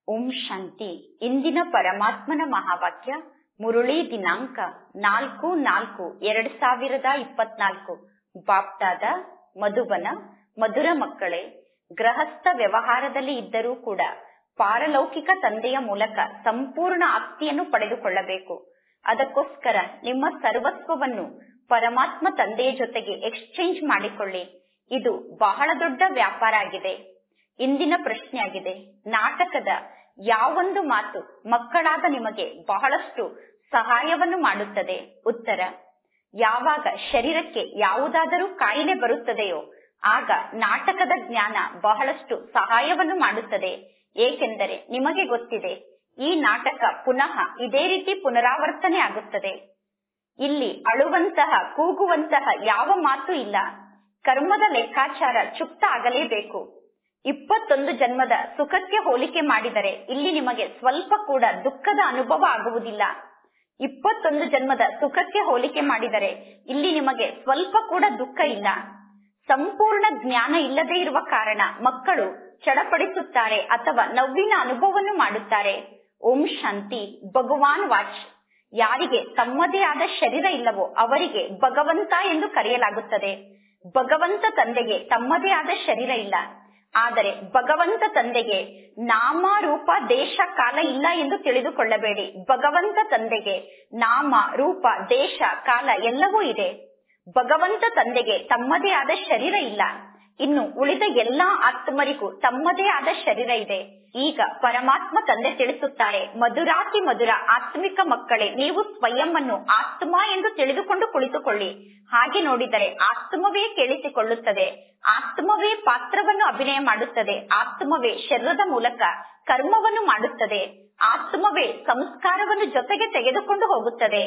ಓಂ ಶಾಂತಿ ಇಂದಿನ ಪರಮಾತ್ಮನ ಮಹಾವಾಕ್ಯ ಮುರುಳಿ ದಿನಾಂಕ ನಾಲ್ಕು ನಾಲ್ಕು ಎರಡ್ ಸಾವಿರದ ಇಪ್ಪತ್ನಾಲ್ಕು ಬಾಪ್ದಾದ ಮಧುಬನ ಮಧುರ ಮಕ್ಕಳೇ ಗೃಹಸ್ಥ ವ್ಯವಹಾರದಲ್ಲಿ ಇದ್ದರೂ ಕೂಡ ಪಾರಲೌಕಿಕ ತಂದೆಯ ಮೂಲಕ ಸಂಪೂರ್ಣ ಆಸ್ತಿಯನ್ನು ಪಡೆದುಕೊಳ್ಳಬೇಕು ಅದಕ್ಕೋಸ್ಕರ ನಿಮ್ಮ ಸರ್ವಸ್ವವನ್ನು ಪರಮಾತ್ಮ ತಂದೆಯ ಜೊತೆಗೆ ಎಕ್ಸ್ಚೇಂಜ್ ಮಾಡಿಕೊಳ್ಳಿ ಇದು ಬಹಳ ದೊಡ್ಡ ವ್ಯಾಪಾರ ಆಗಿದೆ ಇಂದಿನ ಪ್ರಶ್ನೆಯಾಗಿದೆ ನಾಟಕದ ಯಾವೊಂದು ಮಾತು ಮಕ್ಕಳಾದ ನಿಮಗೆ ಬಹಳಷ್ಟು ಸಹಾಯವನ್ನು ಮಾಡುತ್ತದೆ ಉತ್ತರ ಯಾವಾಗ ಶರೀರಕ್ಕೆ ಯಾವುದಾದರೂ ಕಾಯಿಲೆ ಬರುತ್ತದೆಯೋ ಆಗ ನಾಟಕದ ಜ್ಞಾನ ಬಹಳಷ್ಟು ಸಹಾಯವನ್ನು ಮಾಡುತ್ತದೆ ಏಕೆಂದರೆ ನಿಮಗೆ ಗೊತ್ತಿದೆ ಈ ನಾಟಕ ಪುನಃ ಇದೇ ರೀತಿ ಪುನರಾವರ್ತನೆ ಆಗುತ್ತದೆ ಇಲ್ಲಿ ಅಳುವಂತಹ ಕೂಗುವಂತಹ ಯಾವ ಮಾತು ಇಲ್ಲ ಕರ್ಮದ ಲೆಕ್ಕಾಚಾರ ಚುಕ್ತ ಆಗಲೇಬೇಕು ಇಪ್ಪತ್ತೊಂದು ಜನ್ಮದ ಸುಖಕ್ಕೆ ಹೋಲಿಕೆ ಮಾಡಿದರೆ ಇಲ್ಲಿ ನಿಮಗೆ ಸ್ವಲ್ಪ ಕೂಡ ದುಃಖದ ಅನುಭವ ಆಗುವುದಿಲ್ಲ ಇಪ್ಪತ್ತೊಂದು ಜನ್ಮದ ಸುಖಕ್ಕೆ ಹೋಲಿಕೆ ಮಾಡಿದರೆ ಇಲ್ಲಿ ನಿಮಗೆ ಸ್ವಲ್ಪ ಕೂಡ ದುಃಖ ಇಲ್ಲ ಸಂಪೂರ್ಣ ಜ್ಞಾನ ಇಲ್ಲದೆ ಇರುವ ಕಾರಣ ಮಕ್ಕಳು ಚಡಪಡಿಸುತ್ತಾರೆ ಅಥವಾ ನೋವಿನ ಅನುಭವವನ್ನು ಮಾಡುತ್ತಾರೆ ಓಂ ಶಾಂತಿ ಭಗವಾನ್ ವಾಚ್ ಯಾರಿಗೆ ತಮ್ಮದೇ ಆದ ಶರೀರ ಇಲ್ಲವೋ ಅವರಿಗೆ ಭಗವಂತ ಎಂದು ಕರೆಯಲಾಗುತ್ತದೆ ಭಗವಂತ ತಂದೆಗೆ ತಮ್ಮದೇ ಆದ ಶರೀರ ಇಲ್ಲ ಆದರೆ ಭಗವಂತ ತಂದೆಗೆ ನಾಮ ರೂಪ ದೇಶ ಕಾಲ ಇಲ್ಲ ಎಂದು ತಿಳಿದುಕೊಳ್ಳಬೇಡಿ ಭಗವಂತ ತಂದೆಗೆ ನಾಮ ರೂಪ ದೇಶ ಕಾಲ ಎಲ್ಲವೂ ಇದೆ ಭಗವಂತ ತಂದೆಗೆ ತಮ್ಮದೇ ಆದ ಶರೀರ ಇಲ್ಲ ಇನ್ನು ಉಳಿದ ಎಲ್ಲಾ ಆತ್ಮರಿಗೂ ತಮ್ಮದೇ ಆದ ಶರೀರ ಇದೆ ಈಗ ಪರಮಾತ್ಮ ತಂದೆ ತಿಳಿಸುತ್ತಾರೆ ಮಧುರಾತಿ ಮಧುರ ಆತ್ಮಿಕ ಮಕ್ಕಳೇ ನೀವು ಸ್ವಯಂ ಅನ್ನು ಆತ್ಮ ಎಂದು ತಿಳಿದುಕೊಂಡು ಕುಳಿತುಕೊಳ್ಳಿ ಹಾಗೆ ನೋಡಿದರೆ ಆತ್ಮವೇ ಕೇಳಿಸಿಕೊಳ್ಳುತ್ತದೆ ಆತ್ಮವೇ ಪಾತ್ರವನ್ನು ಅಭಿನಯ ಮಾಡುತ್ತದೆ ಆತ್ಮವೇ ಶರೀರದ ಮೂಲಕ ಕರ್ಮವನ್ನು ಮಾಡುತ್ತದೆ ಆತ್ಮವೇ ಸಂಸ್ಕಾರವನ್ನು ಜೊತೆಗೆ ತೆಗೆದುಕೊಂಡು ಹೋಗುತ್ತದೆ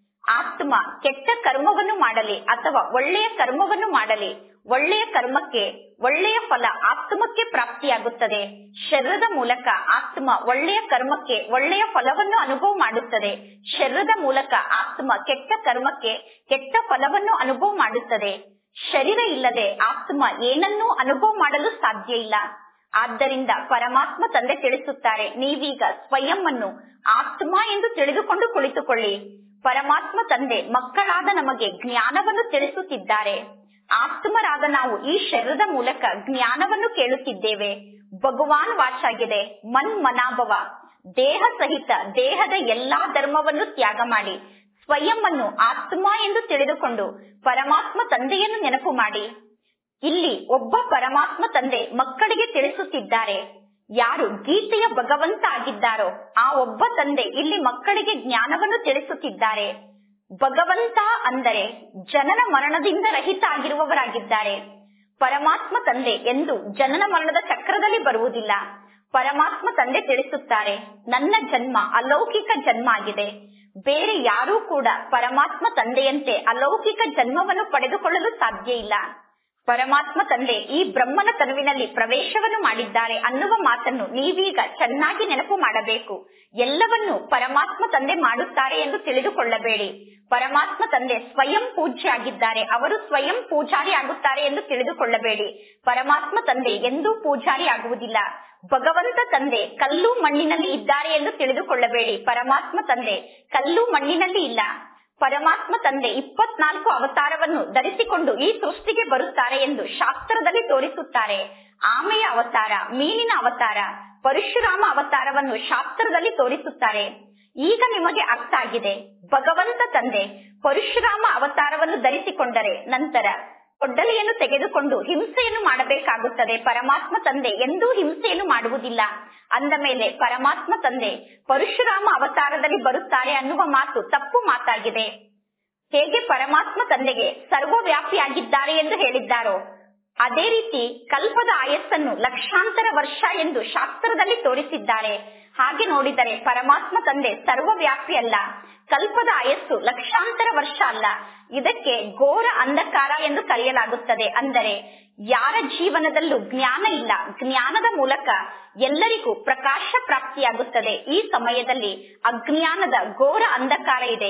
ಆತ್ಮ ಕೆಟ್ಟ ಕರ್ಮವನ್ನು ಮಾಡಲಿ ಅಥವಾ ಒಳ್ಳೆಯ ಕರ್ಮವನ್ನು ಮಾಡಲಿ ಒಳ್ಳೆಯ ಕರ್ಮಕ್ಕೆ ಒಳ್ಳೆಯ ಫಲ ಆತ್ಮಕ್ಕೆ ಪ್ರಾಪ್ತಿಯಾಗುತ್ತದೆ ಶರೀರದ ಮೂಲಕ ಆತ್ಮ ಒಳ್ಳೆಯ ಕರ್ಮಕ್ಕೆ ಒಳ್ಳೆಯ ಫಲವನ್ನು ಅನುಭವ ಮಾಡುತ್ತದೆ ಶರೀರದ ಮೂಲಕ ಆತ್ಮ ಕೆಟ್ಟ ಕರ್ಮಕ್ಕೆ ಕೆಟ್ಟ ಫಲವನ್ನು ಅನುಭವ ಮಾಡುತ್ತದೆ ಶರೀರ ಇಲ್ಲದೆ ಆತ್ಮ ಏನನ್ನೂ ಅನುಭವ ಮಾಡಲು ಸಾಧ್ಯ ಇಲ್ಲ ಆದ್ದರಿಂದ ಪರಮಾತ್ಮ ತಂದೆ ತಿಳಿಸುತ್ತಾರೆ ನೀವೀಗ ಸ್ವಯಂ ಅನ್ನು ಆತ್ಮ ಎಂದು ತಿಳಿದುಕೊಂಡು ಕುಳಿತುಕೊಳ್ಳಿ ಪರಮಾತ್ಮ ತಂದೆ ಮಕ್ಕಳಾದ ನಮಗೆ ಜ್ಞಾನವನ್ನು ತಿಳಿಸುತ್ತಿದ್ದಾರೆ ಆತ್ಮರಾದ ನಾವು ಈ ಶರೀರದ ಮೂಲಕ ಜ್ಞಾನವನ್ನು ಕೇಳುತ್ತಿದ್ದೇವೆ ಭಗವಾನ್ ವಾಚಾಗಿದೆ ಮನ್ ಮನಾಭವ ದೇಹ ಸಹಿತ ದೇಹದ ಎಲ್ಲಾ ಧರ್ಮವನ್ನು ತ್ಯಾಗ ಮಾಡಿ ಸ್ವಯಂ ಅನ್ನು ಆತ್ಮ ಎಂದು ತಿಳಿದುಕೊಂಡು ಪರಮಾತ್ಮ ತಂದೆಯನ್ನು ನೆನಪು ಮಾಡಿ ಇಲ್ಲಿ ಒಬ್ಬ ಪರಮಾತ್ಮ ತಂದೆ ಮಕ್ಕಳಿಗೆ ತಿಳಿಸುತ್ತಿದ್ದಾರೆ ಯಾರು ಗೀತೆಯ ಭಗವಂತ ಆಗಿದ್ದಾರೋ ಆ ಒಬ್ಬ ತಂದೆ ಇಲ್ಲಿ ಮಕ್ಕಳಿಗೆ ಜ್ಞಾನವನ್ನು ತಿಳಿಸುತ್ತಿದ್ದಾರೆ ಭಗವಂತ ಅಂದರೆ ಜನನ ಮರಣದಿಂದ ರಹಿತ ಆಗಿರುವವರಾಗಿದ್ದಾರೆ ಪರಮಾತ್ಮ ತಂದೆ ಎಂದು ಜನನ ಮರಣದ ಚಕ್ರದಲ್ಲಿ ಬರುವುದಿಲ್ಲ ಪರಮಾತ್ಮ ತಂದೆ ತಿಳಿಸುತ್ತಾರೆ ನನ್ನ ಜನ್ಮ ಅಲೌಕಿಕ ಜನ್ಮ ಆಗಿದೆ ಬೇರೆ ಯಾರೂ ಕೂಡ ಪರಮಾತ್ಮ ತಂದೆಯಂತೆ ಅಲೌಕಿಕ ಜನ್ಮವನ್ನು ಪಡೆದುಕೊಳ್ಳಲು ಸಾಧ್ಯ ಇಲ್ಲ ಪರಮಾತ್ಮ ತಂದೆ ಈ ಬ್ರಹ್ಮನ ತನುವಿನಲ್ಲಿ ಪ್ರವೇಶವನ್ನು ಮಾಡಿದ್ದಾರೆ ಅನ್ನುವ ಮಾತನ್ನು ನೀವೀಗ ಚೆನ್ನಾಗಿ ನೆನಪು ಮಾಡಬೇಕು ಎಲ್ಲವನ್ನು ಪರಮಾತ್ಮ ತಂದೆ ಮಾಡುತ್ತಾರೆ ಎಂದು ತಿಳಿದುಕೊಳ್ಳಬೇಡಿ ಪರಮಾತ್ಮ ತಂದೆ ಸ್ವಯಂ ಪೂಜ್ಯ ಆಗಿದ್ದಾರೆ ಅವರು ಸ್ವಯಂ ಪೂಜಾರಿ ಆಗುತ್ತಾರೆ ಎಂದು ತಿಳಿದುಕೊಳ್ಳಬೇಡಿ ಪರಮಾತ್ಮ ತಂದೆ ಎಂದೂ ಪೂಜಾರಿ ಆಗುವುದಿಲ್ಲ ಭಗವಂತ ತಂದೆ ಕಲ್ಲು ಮಣ್ಣಿನಲ್ಲಿ ಇದ್ದಾರೆ ಎಂದು ತಿಳಿದುಕೊಳ್ಳಬೇಡಿ ಪರಮಾತ್ಮ ತಂದೆ ಕಲ್ಲು ಮಣ್ಣಿನಲ್ಲಿ ಇಲ್ಲ ಪರಮಾತ್ಮ ತಂದೆ ಇಪ್ಪತ್ನಾಲ್ಕು ಅವತಾರವನ್ನು ಧರಿಸಿಕೊಂಡು ಈ ಸೃಷ್ಟಿಗೆ ಬರುತ್ತಾರೆ ಎಂದು ಶಾಸ್ತ್ರದಲ್ಲಿ ತೋರಿಸುತ್ತಾರೆ ಆಮೆಯ ಅವತಾರ ಮೀನಿನ ಅವತಾರ ಪರಶುರಾಮ ಅವತಾರವನ್ನು ಶಾಸ್ತ್ರದಲ್ಲಿ ತೋರಿಸುತ್ತಾರೆ ಈಗ ನಿಮಗೆ ಅರ್ಥ ಆಗಿದೆ ಭಗವಂತ ತಂದೆ ಪರಶುರಾಮ ಅವತಾರವನ್ನು ಧರಿಸಿಕೊಂಡರೆ ನಂತರ ಕೊಡ್ಡಲಿಯನ್ನು ತೆಗೆದುಕೊಂಡು ಹಿಂಸೆಯನ್ನು ಮಾಡಬೇಕಾಗುತ್ತದೆ ಪರಮಾತ್ಮ ತಂದೆ ಎಂದೂ ಹಿಂಸೆಯನ್ನು ಮಾಡುವುದಿಲ್ಲ ಅಂದ ಮೇಲೆ ಪರಮಾತ್ಮ ತಂದೆ ಪರಶುರಾಮ ಅವತಾರದಲ್ಲಿ ಬರುತ್ತಾರೆ ಅನ್ನುವ ಮಾತು ತಪ್ಪು ಮಾತಾಗಿದೆ ಹೇಗೆ ಪರಮಾತ್ಮ ತಂದೆಗೆ ಸರ್ವವ್ಯಾಪಿಯಾಗಿದ್ದಾರೆ ಎಂದು ಹೇಳಿದ್ದಾರೋ ಅದೇ ರೀತಿ ಕಲ್ಪದ ಆಯಸ್ಸನ್ನು ಲಕ್ಷಾಂತರ ವರ್ಷ ಎಂದು ಶಾಸ್ತ್ರದಲ್ಲಿ ತೋರಿಸಿದ್ದಾರೆ ಹಾಗೆ ನೋಡಿದರೆ ಪರಮಾತ್ಮ ತಂದೆ ಸರ್ವವ್ಯಾಪಿ ಅಲ್ಲ ಕಲ್ಪದ ಆಯಸ್ಸು ಲಕ್ಷಾಂತರ ವರ್ಷ ಅಲ್ಲ ಇದಕ್ಕೆ ಘೋರ ಅಂಧಕಾರ ಎಂದು ಕರೆಯಲಾಗುತ್ತದೆ ಅಂದರೆ ಯಾರ ಜೀವನದಲ್ಲೂ ಜ್ಞಾನ ಇಲ್ಲ ಜ್ಞಾನದ ಮೂಲಕ ಎಲ್ಲರಿಗೂ ಪ್ರಕಾಶ ಪ್ರಾಪ್ತಿಯಾಗುತ್ತದೆ ಈ ಸಮಯದಲ್ಲಿ ಅಜ್ಞಾನದ ಘೋರ ಅಂಧಕಾರ ಇದೆ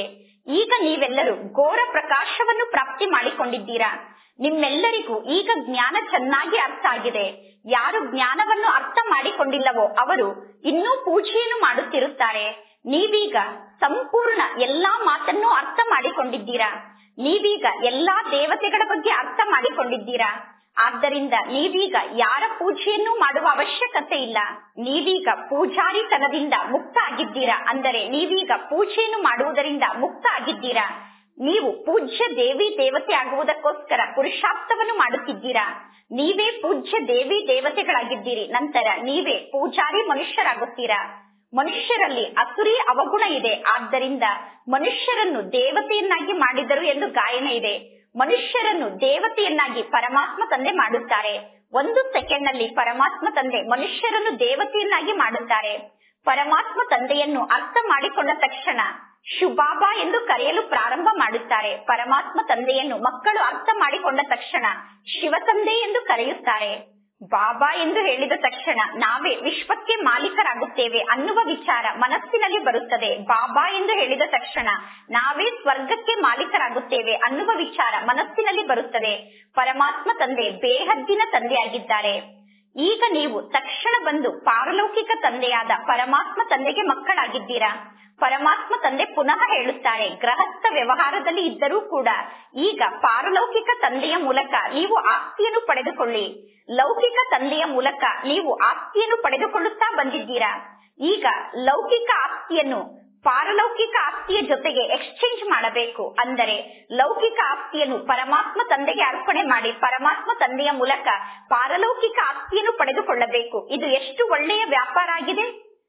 ಈಗ ನೀವೆಲ್ಲರೂ ಘೋರ ಪ್ರಕಾಶವನ್ನು ಪ್ರಾಪ್ತಿ ಮಾಡಿಕೊಂಡಿದ್ದೀರಾ ನಿಮ್ಮೆಲ್ಲರಿಗೂ ಈಗ ಜ್ಞಾನ ಚೆನ್ನಾಗಿ ಅರ್ಥ ಆಗಿದೆ ಯಾರು ಜ್ಞಾನವನ್ನು ಅರ್ಥ ಮಾಡಿಕೊಂಡಿಲ್ಲವೋ ಅವರು ಇನ್ನೂ ಪೂಜೆಯನ್ನು ಮಾಡುತ್ತಿರುತ್ತಾರೆ ನೀವೀಗ ಸಂಪೂರ್ಣ ಎಲ್ಲಾ ಮಾತನ್ನು ಅರ್ಥ ಮಾಡಿಕೊಂಡಿದ್ದೀರಾ ನೀವೀಗ ಎಲ್ಲಾ ದೇವತೆಗಳ ಬಗ್ಗೆ ಅರ್ಥ ಮಾಡಿಕೊಂಡಿದ್ದೀರಾ ಆದ್ದರಿಂದ ನೀವೀಗ ಯಾರ ಪೂಜೆಯನ್ನು ಮಾಡುವ ಅವಶ್ಯಕತೆ ಇಲ್ಲ ನೀವೀಗ ಪೂಜಾರಿತನದಿಂದ ಮುಕ್ತ ಆಗಿದ್ದೀರಾ ಅಂದರೆ ನೀವೀಗ ಪೂಜೆಯನ್ನು ಮಾಡುವುದರಿಂದ ಮುಕ್ತ ಆಗಿದ್ದೀರಾ ನೀವು ಪೂಜ್ಯ ದೇವಿ ದೇವತೆ ಆಗುವುದಕ್ಕೋಸ್ಕರ ಪುರುಷಾರ್ಥವನ್ನು ಮಾಡುತ್ತಿದ್ದೀರಾ ನೀವೇ ಪೂಜ್ಯ ದೇವಿ ದೇವತೆಗಳಾಗಿದ್ದೀರಿ ನಂತರ ನೀವೇ ಪೂಜಾರಿ ಮನುಷ್ಯರಾಗುತ್ತೀರಾ ಮನುಷ್ಯರಲ್ಲಿ ಅಸುರಿ ಅವಗುಣ ಇದೆ ಆದ್ದರಿಂದ ಮನುಷ್ಯರನ್ನು ದೇವತೆಯನ್ನಾಗಿ ಮಾಡಿದರು ಎಂದು ಗಾಯನ ಇದೆ ಮನುಷ್ಯರನ್ನು ದೇವತೆಯನ್ನಾಗಿ ಪರಮಾತ್ಮ ತಂದೆ ಮಾಡುತ್ತಾರೆ ಒಂದು ಸೆಕೆಂಡ್ ನಲ್ಲಿ ಪರಮಾತ್ಮ ತಂದೆ ಮನುಷ್ಯರನ್ನು ದೇವತೆಯನ್ನಾಗಿ ಮಾಡುತ್ತಾರೆ ಪರಮಾತ್ಮ ತಂದೆಯನ್ನು ಅರ್ಥ ಮಾಡಿಕೊಂಡ ತಕ್ಷಣ ಶುಭಾಬಾ ಎಂದು ಕರೆಯಲು ಪ್ರಾರಂಭ ಮಾಡುತ್ತಾರೆ ಪರಮಾತ್ಮ ತಂದೆಯನ್ನು ಮಕ್ಕಳು ಅರ್ಥ ಮಾಡಿಕೊಂಡ ತಕ್ಷಣ ಶಿವ ತಂದೆ ಎಂದು ಕರೆಯುತ್ತಾರೆ ಬಾಬಾ ಎಂದು ಹೇಳಿದ ತಕ್ಷಣ ನಾವೇ ವಿಶ್ವಕ್ಕೆ ಮಾಲೀಕರಾಗುತ್ತೇವೆ ಅನ್ನುವ ವಿಚಾರ ಮನಸ್ಸಿನಲ್ಲಿ ಬರುತ್ತದೆ ಬಾಬಾ ಎಂದು ಹೇಳಿದ ತಕ್ಷಣ ನಾವೇ ಸ್ವರ್ಗಕ್ಕೆ ಮಾಲೀಕರಾಗುತ್ತೇವೆ ಅನ್ನುವ ವಿಚಾರ ಮನಸ್ಸಿನಲ್ಲಿ ಬರುತ್ತದೆ ಪರಮಾತ್ಮ ತಂದೆ ಬೇಹದ್ದಿನ ತಂದೆಯಾಗಿದ್ದಾರೆ ಈಗ ನೀವು ತಕ್ಷಣ ಬಂದು ಪಾರಲೌಕಿಕ ತಂದೆಯಾದ ಪರಮಾತ್ಮ ತಂದೆಗೆ ಮಕ್ಕಳಾಗಿದ್ದೀರಾ ಪರಮಾತ್ಮ ತಂದೆ ಪುನಃ ಹೇಳುತ್ತಾರೆ ಗೃಹಸ್ಥ ವ್ಯವಹಾರದಲ್ಲಿ ಇದ್ದರೂ ಕೂಡ ಈಗ ಪಾರಲೌಕಿಕ ತಂದೆಯ ಮೂಲಕ ನೀವು ಆಸ್ತಿಯನ್ನು ಪಡೆದುಕೊಳ್ಳಿ ಲೌಕಿಕ ತಂದೆಯ ಮೂಲಕ ನೀವು ಆಸ್ತಿಯನ್ನು ಪಡೆದುಕೊಳ್ಳುತ್ತಾ ಬಂದಿದ್ದೀರಾ ಈಗ ಲೌಕಿಕ ಆಸ್ತಿಯನ್ನು ಪಾರಲೌಕಿಕ ಆಸ್ತಿಯ ಜೊತೆಗೆ ಎಕ್ಸ್ಚೇಂಜ್ ಮಾಡಬೇಕು ಅಂದರೆ ಲೌಕಿಕ ಆಸ್ತಿಯನ್ನು ಪರಮಾತ್ಮ ತಂದೆಗೆ ಅರ್ಪಣೆ ಮಾಡಿ ಪರಮಾತ್ಮ ತಂದೆಯ ಮೂಲಕ ಪಾರಲೌಕಿಕ ಆಸ್ತಿಯನ್ನು ಪಡೆದುಕೊಳ್ಳಬೇಕು ಇದು ಎಷ್ಟು ಒಳ್ಳೆಯ ವ್ಯಾಪಾರ ಆಗಿದೆ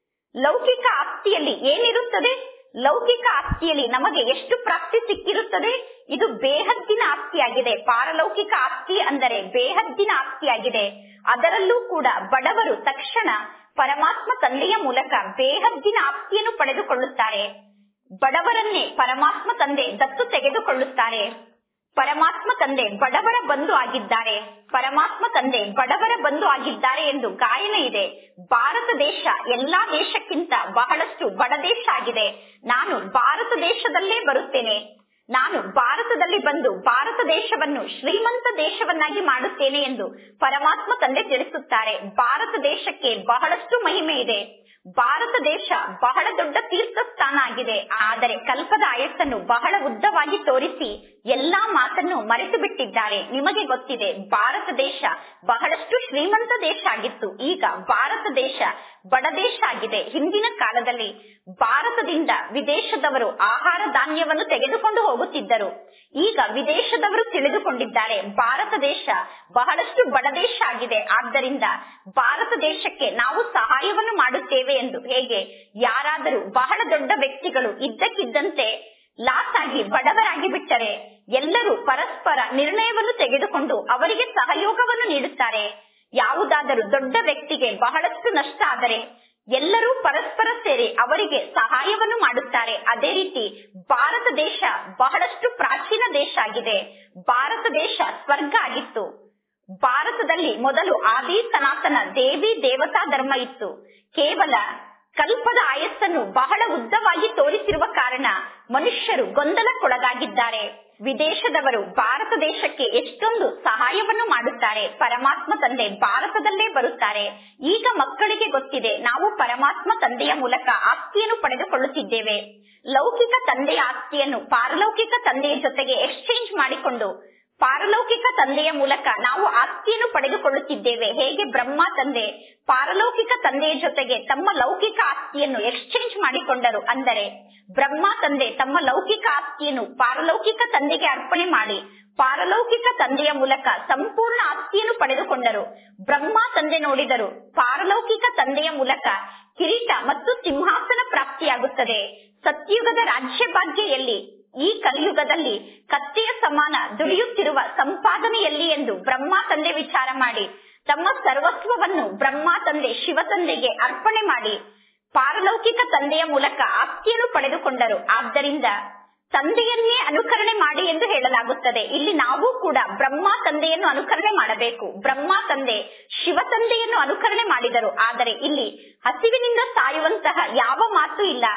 ಲೌಕಿಕ ಆಸ್ತಿಯಲ್ಲಿ ಏನಿರುತ್ತದೆ ಲೌಕಿಕ ಆಸ್ತಿಯಲ್ಲಿ ನಮಗೆ ಎಷ್ಟು ಪ್ರಾಪ್ತಿ ಸಿಕ್ಕಿರುತ್ತದೆ ಇದು ಬೇಹದ್ದಿನ ಆಸ್ತಿಯಾಗಿದೆ ಪಾರಲೌಕಿಕ ಆಸ್ತಿ ಅಂದರೆ ಬೇಹದ್ದಿನ ಆಸ್ತಿಯಾಗಿದೆ ಅದರಲ್ಲೂ ಕೂಡ ಬಡವರು ತಕ್ಷಣ ಪರಮಾತ್ಮ ತಂದೆಯ ಮೂಲಕ ಬೇಹದ್ದಿನ ಆಸ್ತಿಯನ್ನು ಪಡೆದುಕೊಳ್ಳುತ್ತಾರೆ ಬಡವರನ್ನೇ ಪರಮಾತ್ಮ ತಂದೆ ದತ್ತು ತೆಗೆದುಕೊಳ್ಳುತ್ತಾರೆ ಪರಮಾತ್ಮ ತಂದೆ ಬಡವರ ಬಂಧು ಆಗಿದ್ದಾರೆ ಪರಮಾತ್ಮ ತಂದೆ ಬಡವರ ಬಂಧು ಆಗಿದ್ದಾರೆ ಎಂದು ಗಾಯನ ಇದೆ ಭಾರತ ದೇಶ ಎಲ್ಲಾ ದೇಶಕ್ಕಿಂತ ಬಹಳಷ್ಟು ಬಡ ದೇಶ ಆಗಿದೆ ನಾನು ಭಾರತ ದೇಶದಲ್ಲೇ ಬರುತ್ತೇನೆ ನಾನು ಭಾರತದಲ್ಲಿ ಬಂದು ಭಾರತ ದೇಶವನ್ನು ಶ್ರೀಮಂತ ದೇಶವನ್ನಾಗಿ ಮಾಡುತ್ತೇನೆ ಎಂದು ಪರಮಾತ್ಮ ತಂದೆ ತಿಳಿಸುತ್ತಾರೆ ಭಾರತ ದೇಶಕ್ಕೆ ಬಹಳಷ್ಟು ಮಹಿಮೆ ಇದೆ ಭಾರತ ದೇಶ ಬಹಳ ದೊಡ್ಡ ತೀರ್ಥ ಸ್ಥಾನ ಆಗಿದೆ ಆದರೆ ಕಲ್ಪದ ಆಯಸ್ಸನ್ನು ಬಹಳ ಉದ್ದವಾಗಿ ತೋರಿಸಿ ಎಲ್ಲಾ ಮಾತನ್ನು ಮರೆತು ಬಿಟ್ಟಿದ್ದಾರೆ ನಿಮಗೆ ಗೊತ್ತಿದೆ ಭಾರತ ದೇಶ ಬಹಳಷ್ಟು ಶ್ರೀಮಂತ ದೇಶ ಆಗಿತ್ತು ಈಗ ಭಾರತ ದೇಶ ಬಡ ದೇಶ ಆಗಿದೆ ಹಿಂದಿನ ಕಾಲದಲ್ಲಿ ಭಾರತದಿಂದ ವಿದೇಶದವರು ಆಹಾರ ಧಾನ್ಯವನ್ನು ತೆಗೆದುಕೊಂಡು ಹೋಗುತ್ತಿದ್ದರು ಈಗ ವಿದೇಶದವರು ತಿಳಿದುಕೊಂಡಿದ್ದಾರೆ ಭಾರತ ದೇಶ ಬಹಳಷ್ಟು ಬಡ ದೇಶ ಆಗಿದೆ ಆದ್ದರಿಂದ ಭಾರತ ದೇಶಕ್ಕೆ ನಾವು ಸಹಾಯವನ್ನು ಮಾಡುತ್ತೇವೆ ಎಂದು ಹೇಗೆ ಯಾರಾದರೂ ಬಹಳ ದೊಡ್ಡ ವ್ಯಕ್ತಿಗಳು ಇದ್ದಕ್ಕಿದ್ದಂತೆ ಲಾಸ್ ಆಗಿ ಬಡವರಾಗಿ ಬಿಟ್ಟರೆ ಎಲ್ಲರೂ ಪರಸ್ಪರ ನಿರ್ಣಯವನ್ನು ತೆಗೆದುಕೊಂಡು ಅವರಿಗೆ ಸಹಯೋಗವನ್ನು ನೀಡುತ್ತಾರೆ ಯಾವುದಾದರೂ ದೊಡ್ಡ ವ್ಯಕ್ತಿಗೆ ಬಹಳಷ್ಟು ನಷ್ಟ ಆದರೆ ಎಲ್ಲರೂ ಪರಸ್ಪರ ಸೇರಿ ಅವರಿಗೆ ಸಹಾಯವನ್ನು ಮಾಡುತ್ತಾರೆ ಅದೇ ರೀತಿ ಭಾರತ ದೇಶ ಬಹಳಷ್ಟು ಪ್ರಾಚೀನ ದೇಶ ಆಗಿದೆ ಭಾರತ ದೇಶ ಸ್ವರ್ಗ ಆಗಿತ್ತು ಭಾರತದಲ್ಲಿ ಮೊದಲು ಆದಿ ಸನಾತನ ದೇವಿ ದೇವತಾ ಧರ್ಮ ಇತ್ತು ಕೇವಲ ಕಲ್ಪದ ಆಯಸ್ಸನ್ನು ಬಹಳ ಉದ್ದವಾಗಿ ತೋರಿಸಿರುವ ಕಾರಣ ಮನುಷ್ಯರು ಗೊಂದಲಕ್ಕೊಳಗಾಗಿದ್ದಾರೆ ವಿದೇಶದವರು ಭಾರತ ದೇಶಕ್ಕೆ ಎಷ್ಟೊಂದು ಸಹಾಯವನ್ನು ಮಾಡುತ್ತಾರೆ ಪರಮಾತ್ಮ ತಂದೆ ಭಾರತದಲ್ಲೇ ಬರುತ್ತಾರೆ ಈಗ ಮಕ್ಕಳಿಗೆ ಗೊತ್ತಿದೆ ನಾವು ಪರಮಾತ್ಮ ತಂದೆಯ ಮೂಲಕ ಆಸ್ತಿಯನ್ನು ಪಡೆದುಕೊಳ್ಳುತ್ತಿದ್ದೇವೆ ಲೌಕಿಕ ತಂದೆಯ ಆಸ್ತಿಯನ್ನು ಪಾರಲೌಕಿಕ ತಂದೆಯ ಜೊತೆಗೆ ಎಕ್ಸ್ಚೇಂಜ್ ಮಾಡಿಕೊಂಡು ಪಾರಲೌಕಿಕ ತಂದೆಯ ಮೂಲಕ ನಾವು ಆಸ್ತಿಯನ್ನು ಪಡೆದುಕೊಳ್ಳುತ್ತಿದ್ದೇವೆ ಹೇಗೆ ಬ್ರಹ್ಮ ತಂದೆ ಪಾರಲೌಕಿಕ ತಂದೆಯ ಜೊತೆಗೆ ತಮ್ಮ ಲೌಕಿಕ ಆಸ್ತಿಯನ್ನು ಎಕ್ಸ್ಚೇಂಜ್ ಮಾಡಿಕೊಂಡರು ಅಂದರೆ ಬ್ರಹ್ಮ ತಂದೆ ತಮ್ಮ ಲೌಕಿಕ ಆಸ್ತಿಯನ್ನು ಪಾರಲೌಕಿಕ ತಂದೆಗೆ ಅರ್ಪಣೆ ಮಾಡಿ ಪಾರಲೌಕಿಕ ತಂದೆಯ ಮೂಲಕ ಸಂಪೂರ್ಣ ಆಸ್ತಿಯನ್ನು ಪಡೆದುಕೊಂಡರು ಬ್ರಹ್ಮ ತಂದೆ ನೋಡಿದರು ಪಾರಲೌಕಿಕ ತಂದೆಯ ಮೂಲಕ ಕಿರೀಟ ಮತ್ತು ಸಿಂಹಾಸನ ಪ್ರಾಪ್ತಿಯಾಗುತ್ತದೆ ಸತ್ಯುಗದ ರಾಜ್ಯ ಭಾಗ್ಯ ಈ ಕಲಿಯುಗದಲ್ಲಿ ಕತ್ತೆಯ ಸಮಾನ ದುಡಿಯುತ್ತಿರುವ ಸಂಪಾದನೆಯಲ್ಲಿ ಎಂದು ಬ್ರಹ್ಮ ತಂದೆ ವಿಚಾರ ಮಾಡಿ ತಮ್ಮ ಸರ್ವಸ್ವವನ್ನು ಬ್ರಹ್ಮ ತಂದೆ ಶಿವ ತಂದೆಗೆ ಅರ್ಪಣೆ ಮಾಡಿ ಪಾರಲೌಕಿಕ ತಂದೆಯ ಮೂಲಕ ಆಸ್ತಿಯನ್ನು ಪಡೆದುಕೊಂಡರು ಆದ್ದರಿಂದ ತಂದೆಯನ್ನೇ ಅನುಕರಣೆ ಮಾಡಿ ಎಂದು ಹೇಳಲಾಗುತ್ತದೆ ಇಲ್ಲಿ ನಾವು ಕೂಡ ಬ್ರಹ್ಮ ತಂದೆಯನ್ನು ಅನುಕರಣೆ ಮಾಡಬೇಕು ಬ್ರಹ್ಮ ತಂದೆ ಶಿವ ತಂದೆಯನ್ನು ಅನುಕರಣೆ ಮಾಡಿದರು ಆದರೆ ಇಲ್ಲಿ ಹಸಿವಿನಿಂದ ಸಾಯುವಂತಹ ಯಾವ ಮಾತು ಇಲ್ಲ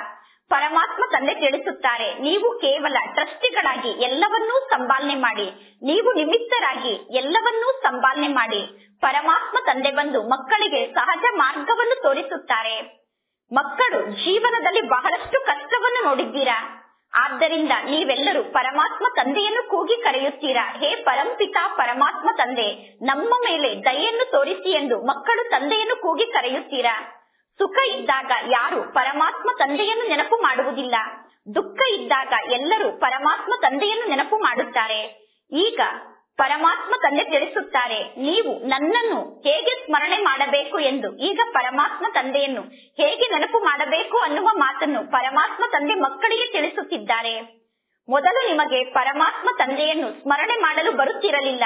ಪರಮಾತ್ಮ ತಂದೆ ತಿಳಿಸುತ್ತಾರೆ ನೀವು ಕೇವಲ ಟ್ರಸ್ಟಿಗಳಾಗಿ ಎಲ್ಲವನ್ನೂ ಸಂಪಾಲನೆ ಮಾಡಿ ನೀವು ನಿಮಿತ್ತರಾಗಿ ಎಲ್ಲವನ್ನೂ ಸಂಪಾಲನೆ ಮಾಡಿ ಪರಮಾತ್ಮ ತಂದೆ ಬಂದು ಮಕ್ಕಳಿಗೆ ಸಹಜ ಮಾರ್ಗವನ್ನು ತೋರಿಸುತ್ತಾರೆ ಮಕ್ಕಳು ಜೀವನದಲ್ಲಿ ಬಹಳಷ್ಟು ಕಷ್ಟವನ್ನು ನೋಡಿದ್ದೀರಾ ಆದ್ದರಿಂದ ನೀವೆಲ್ಲರೂ ಪರಮಾತ್ಮ ತಂದೆಯನ್ನು ಕೂಗಿ ಕರೆಯುತ್ತೀರಾ ಹೇ ಪರಂಪಿತ ಪರಮಾತ್ಮ ತಂದೆ ನಮ್ಮ ಮೇಲೆ ದಯೆಯನ್ನು ತೋರಿಸಿ ಎಂದು ಮಕ್ಕಳು ತಂದೆಯನ್ನು ಕೂಗಿ ಕರೆಯುತ್ತೀರಾ ಸುಖ ಇದ್ದಾಗ ಯಾರು ಪರಮಾತ್ಮ ತಂದೆಯನ್ನು ನೆನಪು ಮಾಡುವುದಿಲ್ಲ ದುಃಖ ಇದ್ದಾಗ ಎಲ್ಲರೂ ಪರಮಾತ್ಮ ತಂದೆಯನ್ನು ನೆನಪು ಮಾಡುತ್ತಾರೆ ಈಗ ಪರಮಾತ್ಮ ತಂದೆ ತಿಳಿಸುತ್ತಾರೆ ನೀವು ನನ್ನನ್ನು ಹೇಗೆ ಸ್ಮರಣೆ ಮಾಡಬೇಕು ಎಂದು ಈಗ ಪರಮಾತ್ಮ ತಂದೆಯನ್ನು ಹೇಗೆ ನೆನಪು ಮಾಡಬೇಕು ಅನ್ನುವ ಮಾತನ್ನು ಪರಮಾತ್ಮ ತಂದೆ ಮಕ್ಕಳಿಗೆ ತಿಳಿಸುತ್ತಿದ್ದಾರೆ ಮೊದಲು ನಿಮಗೆ ಪರಮಾತ್ಮ ತಂದೆಯನ್ನು ಸ್ಮರಣೆ ಮಾಡಲು ಬರುತ್ತಿರಲಿಲ್ಲ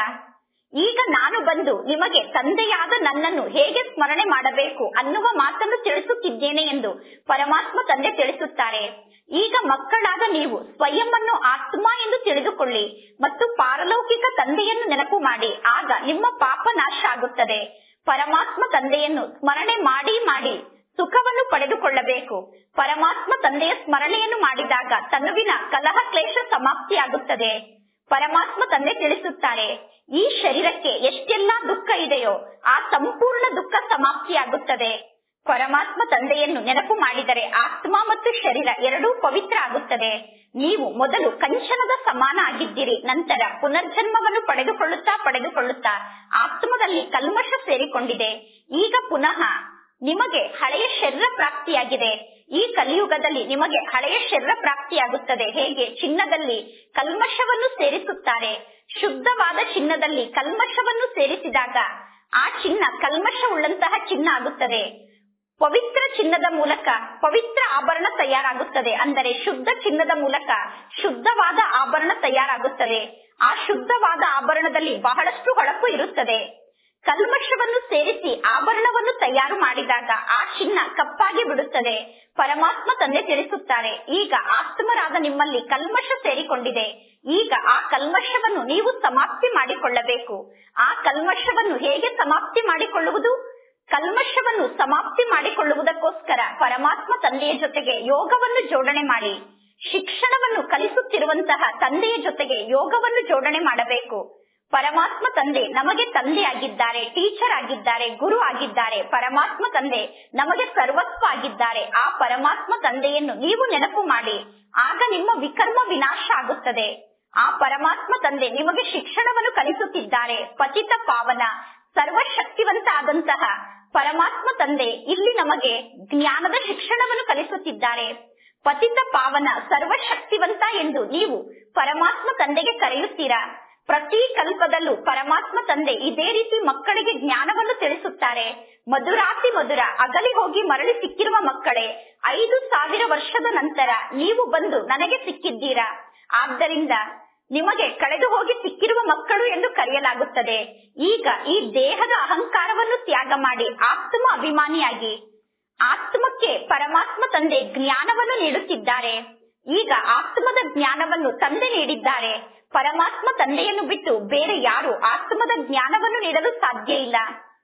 ಈಗ ನಾನು ಬಂದು ನಿಮಗೆ ತಂದೆಯಾದ ನನ್ನನ್ನು ಹೇಗೆ ಸ್ಮರಣೆ ಮಾಡಬೇಕು ಅನ್ನುವ ಮಾತನ್ನು ತಿಳಿಸುತ್ತಿದ್ದೇನೆ ಎಂದು ಪರಮಾತ್ಮ ತಂದೆ ತಿಳಿಸುತ್ತಾರೆ ಈಗ ಮಕ್ಕಳಾದ ನೀವು ಸ್ವಯಂವನ್ನು ಆತ್ಮ ಎಂದು ತಿಳಿದುಕೊಳ್ಳಿ ಮತ್ತು ಪಾರಲೌಕಿಕ ತಂದೆಯನ್ನು ನೆನಪು ಮಾಡಿ ಆಗ ನಿಮ್ಮ ಪಾಪ ನಾಶ ಆಗುತ್ತದೆ ಪರಮಾತ್ಮ ತಂದೆಯನ್ನು ಸ್ಮರಣೆ ಮಾಡಿ ಮಾಡಿ ಸುಖವನ್ನು ಪಡೆದುಕೊಳ್ಳಬೇಕು ಪರಮಾತ್ಮ ತಂದೆಯ ಸ್ಮರಣೆಯನ್ನು ಮಾಡಿದಾಗ ತನುವಿನ ಕಲಹ ಕ್ಲೇಶ ಸಮಾಪ್ತಿಯಾಗುತ್ತದೆ ಪರಮಾತ್ಮ ತಂದೆ ತಿಳಿಸುತ್ತಾರೆ ಈ ಶರೀರಕ್ಕೆ ಎಷ್ಟೆಲ್ಲಾ ದುಃಖ ಇದೆಯೋ ಆ ಸಂಪೂರ್ಣ ದುಃಖ ಸಮಾಪ್ತಿಯಾಗುತ್ತದೆ ಪರಮಾತ್ಮ ತಂದೆಯನ್ನು ನೆನಪು ಮಾಡಿದರೆ ಆತ್ಮ ಮತ್ತು ಶರೀರ ಎರಡೂ ಪವಿತ್ರ ಆಗುತ್ತದೆ ನೀವು ಮೊದಲು ಕಂಚನದ ಸಮಾನ ಆಗಿದ್ದೀರಿ ನಂತರ ಪುನರ್ಜನ್ಮವನ್ನು ಪಡೆದುಕೊಳ್ಳುತ್ತಾ ಪಡೆದುಕೊಳ್ಳುತ್ತಾ ಆತ್ಮದಲ್ಲಿ ಕಲ್ಮಶ ಸೇರಿಕೊಂಡಿದೆ ಈಗ ಪುನಃ ನಿಮಗೆ ಹಳೆಯ ಶರೀರ ಪ್ರಾಪ್ತಿಯಾಗಿದೆ ಈ ಕಲಿಯುಗದಲ್ಲಿ ನಿಮಗೆ ಹಳೆಯ ಶರೀರ ಪ್ರಾಪ್ತಿಯಾಗುತ್ತದೆ ಹೇಗೆ ಚಿನ್ನದಲ್ಲಿ ಕಲ್ಮಶವನ್ನು ಸೇರಿಸುತ್ತಾರೆ ಶುದ್ಧವಾದ ಚಿನ್ನದಲ್ಲಿ ಕಲ್ಮಶವನ್ನು ಸೇರಿಸಿದಾಗ ಆ ಚಿನ್ನ ಕಲ್ಮಶ ಉಳ್ಳಂತಹ ಚಿನ್ನ ಆಗುತ್ತದೆ ಪವಿತ್ರ ಚಿನ್ನದ ಮೂಲಕ ಪವಿತ್ರ ಆಭರಣ ತಯಾರಾಗುತ್ತದೆ ಅಂದರೆ ಶುದ್ಧ ಚಿನ್ನದ ಮೂಲಕ ಶುದ್ಧವಾದ ಆಭರಣ ತಯಾರಾಗುತ್ತದೆ ಆ ಶುದ್ಧವಾದ ಆಭರಣದಲ್ಲಿ ಬಹಳಷ್ಟು ಹೊಳಪು ಇರುತ್ತದೆ ಕಲ್ಮಶವನ್ನು ಸೇರಿಸಿ ಆಭರಣವನ್ನು ತಯಾರು ಮಾಡಿದಾಗ ಆ ಚಿನ್ನ ಕಪ್ಪಾಗಿ ಬಿಡುತ್ತದೆ ಪರಮಾತ್ಮ ತಂದೆ ತಿಳಿಸುತ್ತಾರೆ ಈಗ ಆತ್ಮರಾದ ನಿಮ್ಮಲ್ಲಿ ಕಲ್ಮಶ ಸೇರಿಕೊಂಡಿದೆ ಈಗ ಆ ಕಲ್ಮಶವನ್ನು ನೀವು ಸಮಾಪ್ತಿ ಮಾಡಿಕೊಳ್ಳಬೇಕು ಆ ಕಲ್ಮಶವನ್ನು ಹೇಗೆ ಸಮಾಪ್ತಿ ಮಾಡಿಕೊಳ್ಳುವುದು ಕಲ್ಮಶವನ್ನು ಸಮಾಪ್ತಿ ಮಾಡಿಕೊಳ್ಳುವುದಕ್ಕೋಸ್ಕರ ಪರಮಾತ್ಮ ತಂದೆಯ ಜೊತೆಗೆ ಯೋಗವನ್ನು ಜೋಡಣೆ ಮಾಡಿ ಶಿಕ್ಷಣವನ್ನು ಕಲಿಸುತ್ತಿರುವಂತಹ ತಂದೆಯ ಜೊತೆಗೆ ಯೋಗವನ್ನು ಜೋಡಣೆ ಮಾಡಬೇಕು ಪರಮಾತ್ಮ ತಂದೆ ನಮಗೆ ತಂದೆ ಆಗಿದ್ದಾರೆ ಟೀಚರ್ ಆಗಿದ್ದಾರೆ ಗುರು ಆಗಿದ್ದಾರೆ ಪರಮಾತ್ಮ ತಂದೆ ನಮಗೆ ಸರ್ವಸ್ವ ಆಗಿದ್ದಾರೆ ಆ ಪರಮಾತ್ಮ ತಂದೆಯನ್ನು ನೀವು ನೆನಪು ಮಾಡಿ ಆಗ ನಿಮ್ಮ ವಿಕರ್ಮ ವಿನಾಶ ಆಗುತ್ತದೆ ಆ ಪರಮಾತ್ಮ ತಂದೆ ನಿಮಗೆ ಶಿಕ್ಷಣವನ್ನು ಕಲಿಸುತ್ತಿದ್ದಾರೆ ಪತಿತ ಪಾವನ ಸರ್ವಶಕ್ತಿವಂತ ಆದಂತಹ ಪರಮಾತ್ಮ ತಂದೆ ಇಲ್ಲಿ ನಮಗೆ ಜ್ಞಾನದ ಶಿಕ್ಷಣವನ್ನು ಕಲಿಸುತ್ತಿದ್ದಾರೆ ಪತಿತ ಪಾವನ ಸರ್ವಶಕ್ತಿವಂತ ಎಂದು ನೀವು ಪರಮಾತ್ಮ ತಂದೆಗೆ ಕರೆಯುತ್ತೀರಾ ಪ್ರತಿ ಕಲ್ಪದಲ್ಲೂ ಪರಮಾತ್ಮ ತಂದೆ ಇದೇ ರೀತಿ ಮಕ್ಕಳಿಗೆ ಜ್ಞಾನವನ್ನು ತಿಳಿಸುತ್ತಾರೆ ಮಧುರಾತಿ ಮಧುರ ಅಗಲಿ ಹೋಗಿ ಮರಳಿ ಸಿಕ್ಕಿರುವ ಮಕ್ಕಳೇ ಐದು ಸಾವಿರ ವರ್ಷದ ನಂತರ ನೀವು ಬಂದು ನನಗೆ ಸಿಕ್ಕಿದ್ದೀರಾ ಆದ್ದರಿಂದ ನಿಮಗೆ ಕಳೆದು ಹೋಗಿ ಸಿಕ್ಕಿರುವ ಮಕ್ಕಳು ಎಂದು ಕರೆಯಲಾಗುತ್ತದೆ ಈಗ ಈ ದೇಹದ ಅಹಂಕಾರವನ್ನು ತ್ಯಾಗ ಮಾಡಿ ಆತ್ಮ ಅಭಿಮಾನಿಯಾಗಿ ಆತ್ಮಕ್ಕೆ ಪರಮಾತ್ಮ ತಂದೆ ಜ್ಞಾನವನ್ನು ನೀಡುತ್ತಿದ್ದಾರೆ ಈಗ ಆತ್ಮದ ಜ್ಞಾನವನ್ನು ತಂದೆ ನೀಡಿದ್ದಾರೆ ಪರಮಾತ್ಮ ತಂದೆಯನ್ನು ಬಿಟ್ಟು ಬೇರೆ ಯಾರು ಆತ್ಮದ ಜ್ಞಾನವನ್ನು ನೀಡಲು ಸಾಧ್ಯ ಇಲ್ಲ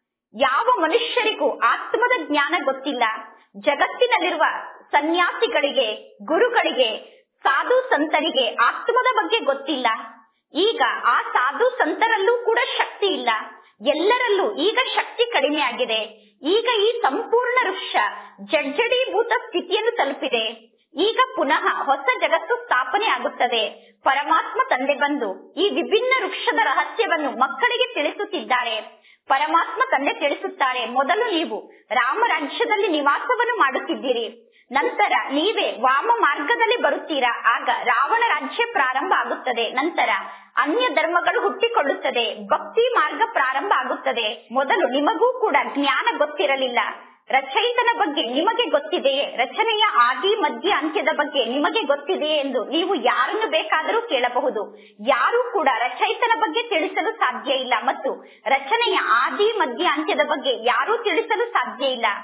ಯಾವ ಮನುಷ್ಯರಿಗೂ ಆತ್ಮದ ಜ್ಞಾನ ಗೊತ್ತಿಲ್ಲ ಜಗತ್ತಿನಲ್ಲಿರುವ ಸನ್ಯಾಸಿಗಳಿಗೆ ಗುರುಗಳಿಗೆ ಸಾಧು ಸಂತರಿಗೆ ಆತ್ಮದ ಬಗ್ಗೆ ಗೊತ್ತಿಲ್ಲ ಈಗ ಆ ಸಾಧು ಸಂತರಲ್ಲೂ ಕೂಡ ಶಕ್ತಿ ಇಲ್ಲ ಎಲ್ಲರಲ್ಲೂ ಈಗ ಶಕ್ತಿ ಕಡಿಮೆ ಆಗಿದೆ ಈಗ ಈ ಸಂಪೂರ್ಣ ವೃಕ್ಷ ಜಡ್ಜಡೀಭೂತ ಸ್ಥಿತಿಯನ್ನು ತಲುಪಿದೆ ಈಗ ಪುನಃ ಹೊಸ ಜಗತ್ತು ಸ್ಥಾಪನೆ ಆಗುತ್ತದೆ ಪರಮಾತ್ಮ ತಂದೆ ಬಂದು ಈ ವಿಭಿನ್ನ ವೃಕ್ಷದ ರಹಸ್ಯವನ್ನು ಮಕ್ಕಳಿಗೆ ತಿಳಿಸುತ್ತಿದ್ದಾರೆ ಪರಮಾತ್ಮ ತಂದೆ ತಿಳಿಸುತ್ತಾರೆ ಮೊದಲು ನೀವು ರಾಮ ರಾಜ್ಯದಲ್ಲಿ ನಿವಾಸವನ್ನು ಮಾಡುತ್ತಿದ್ದೀರಿ ನಂತರ ನೀವೇ ವಾಮ ಮಾರ್ಗದಲ್ಲಿ ಬರುತ್ತೀರಾ ಆಗ ರಾವಣ ರಾಜ್ಯ ಪ್ರಾರಂಭ ಆಗುತ್ತದೆ ನಂತರ ಅನ್ಯ ಧರ್ಮಗಳು ಹುಟ್ಟಿಕೊಳ್ಳುತ್ತದೆ ಭಕ್ತಿ ಮಾರ್ಗ ಪ್ರಾರಂಭ ಆಗುತ್ತದೆ ಮೊದಲು ನಿಮಗೂ ಕೂಡ ಜ್ಞಾನ ಗೊತ್ತಿರಲಿಲ್ಲ ರಚಯಿತನ ಬಗ್ಗೆ ನಿಮಗೆ ಗೊತ್ತಿದೆಯೇ ರಚನೆಯ ಆದಿ ಮಧ್ಯ ಅಂತ್ಯದ ಬಗ್ಗೆ ನಿಮಗೆ ಗೊತ್ತಿದೆಯೇ ಎಂದು ನೀವು ಯಾರನ್ನು ಬೇಕಾದರೂ ಕೇಳಬಹುದು ಯಾರು ಕೂಡ ರಚಯಿತನ ಬಗ್ಗೆ ತಿಳಿಸಲು ಸಾಧ್ಯ ಇಲ್ಲ ಮತ್ತು ರಚನೆಯ ಆದಿ ಮಧ್ಯ ಅಂತ್ಯದ ಬಗ್ಗೆ ಯಾರೂ ತಿಳಿಸಲು ಸಾಧ್ಯ ಇಲ್ಲ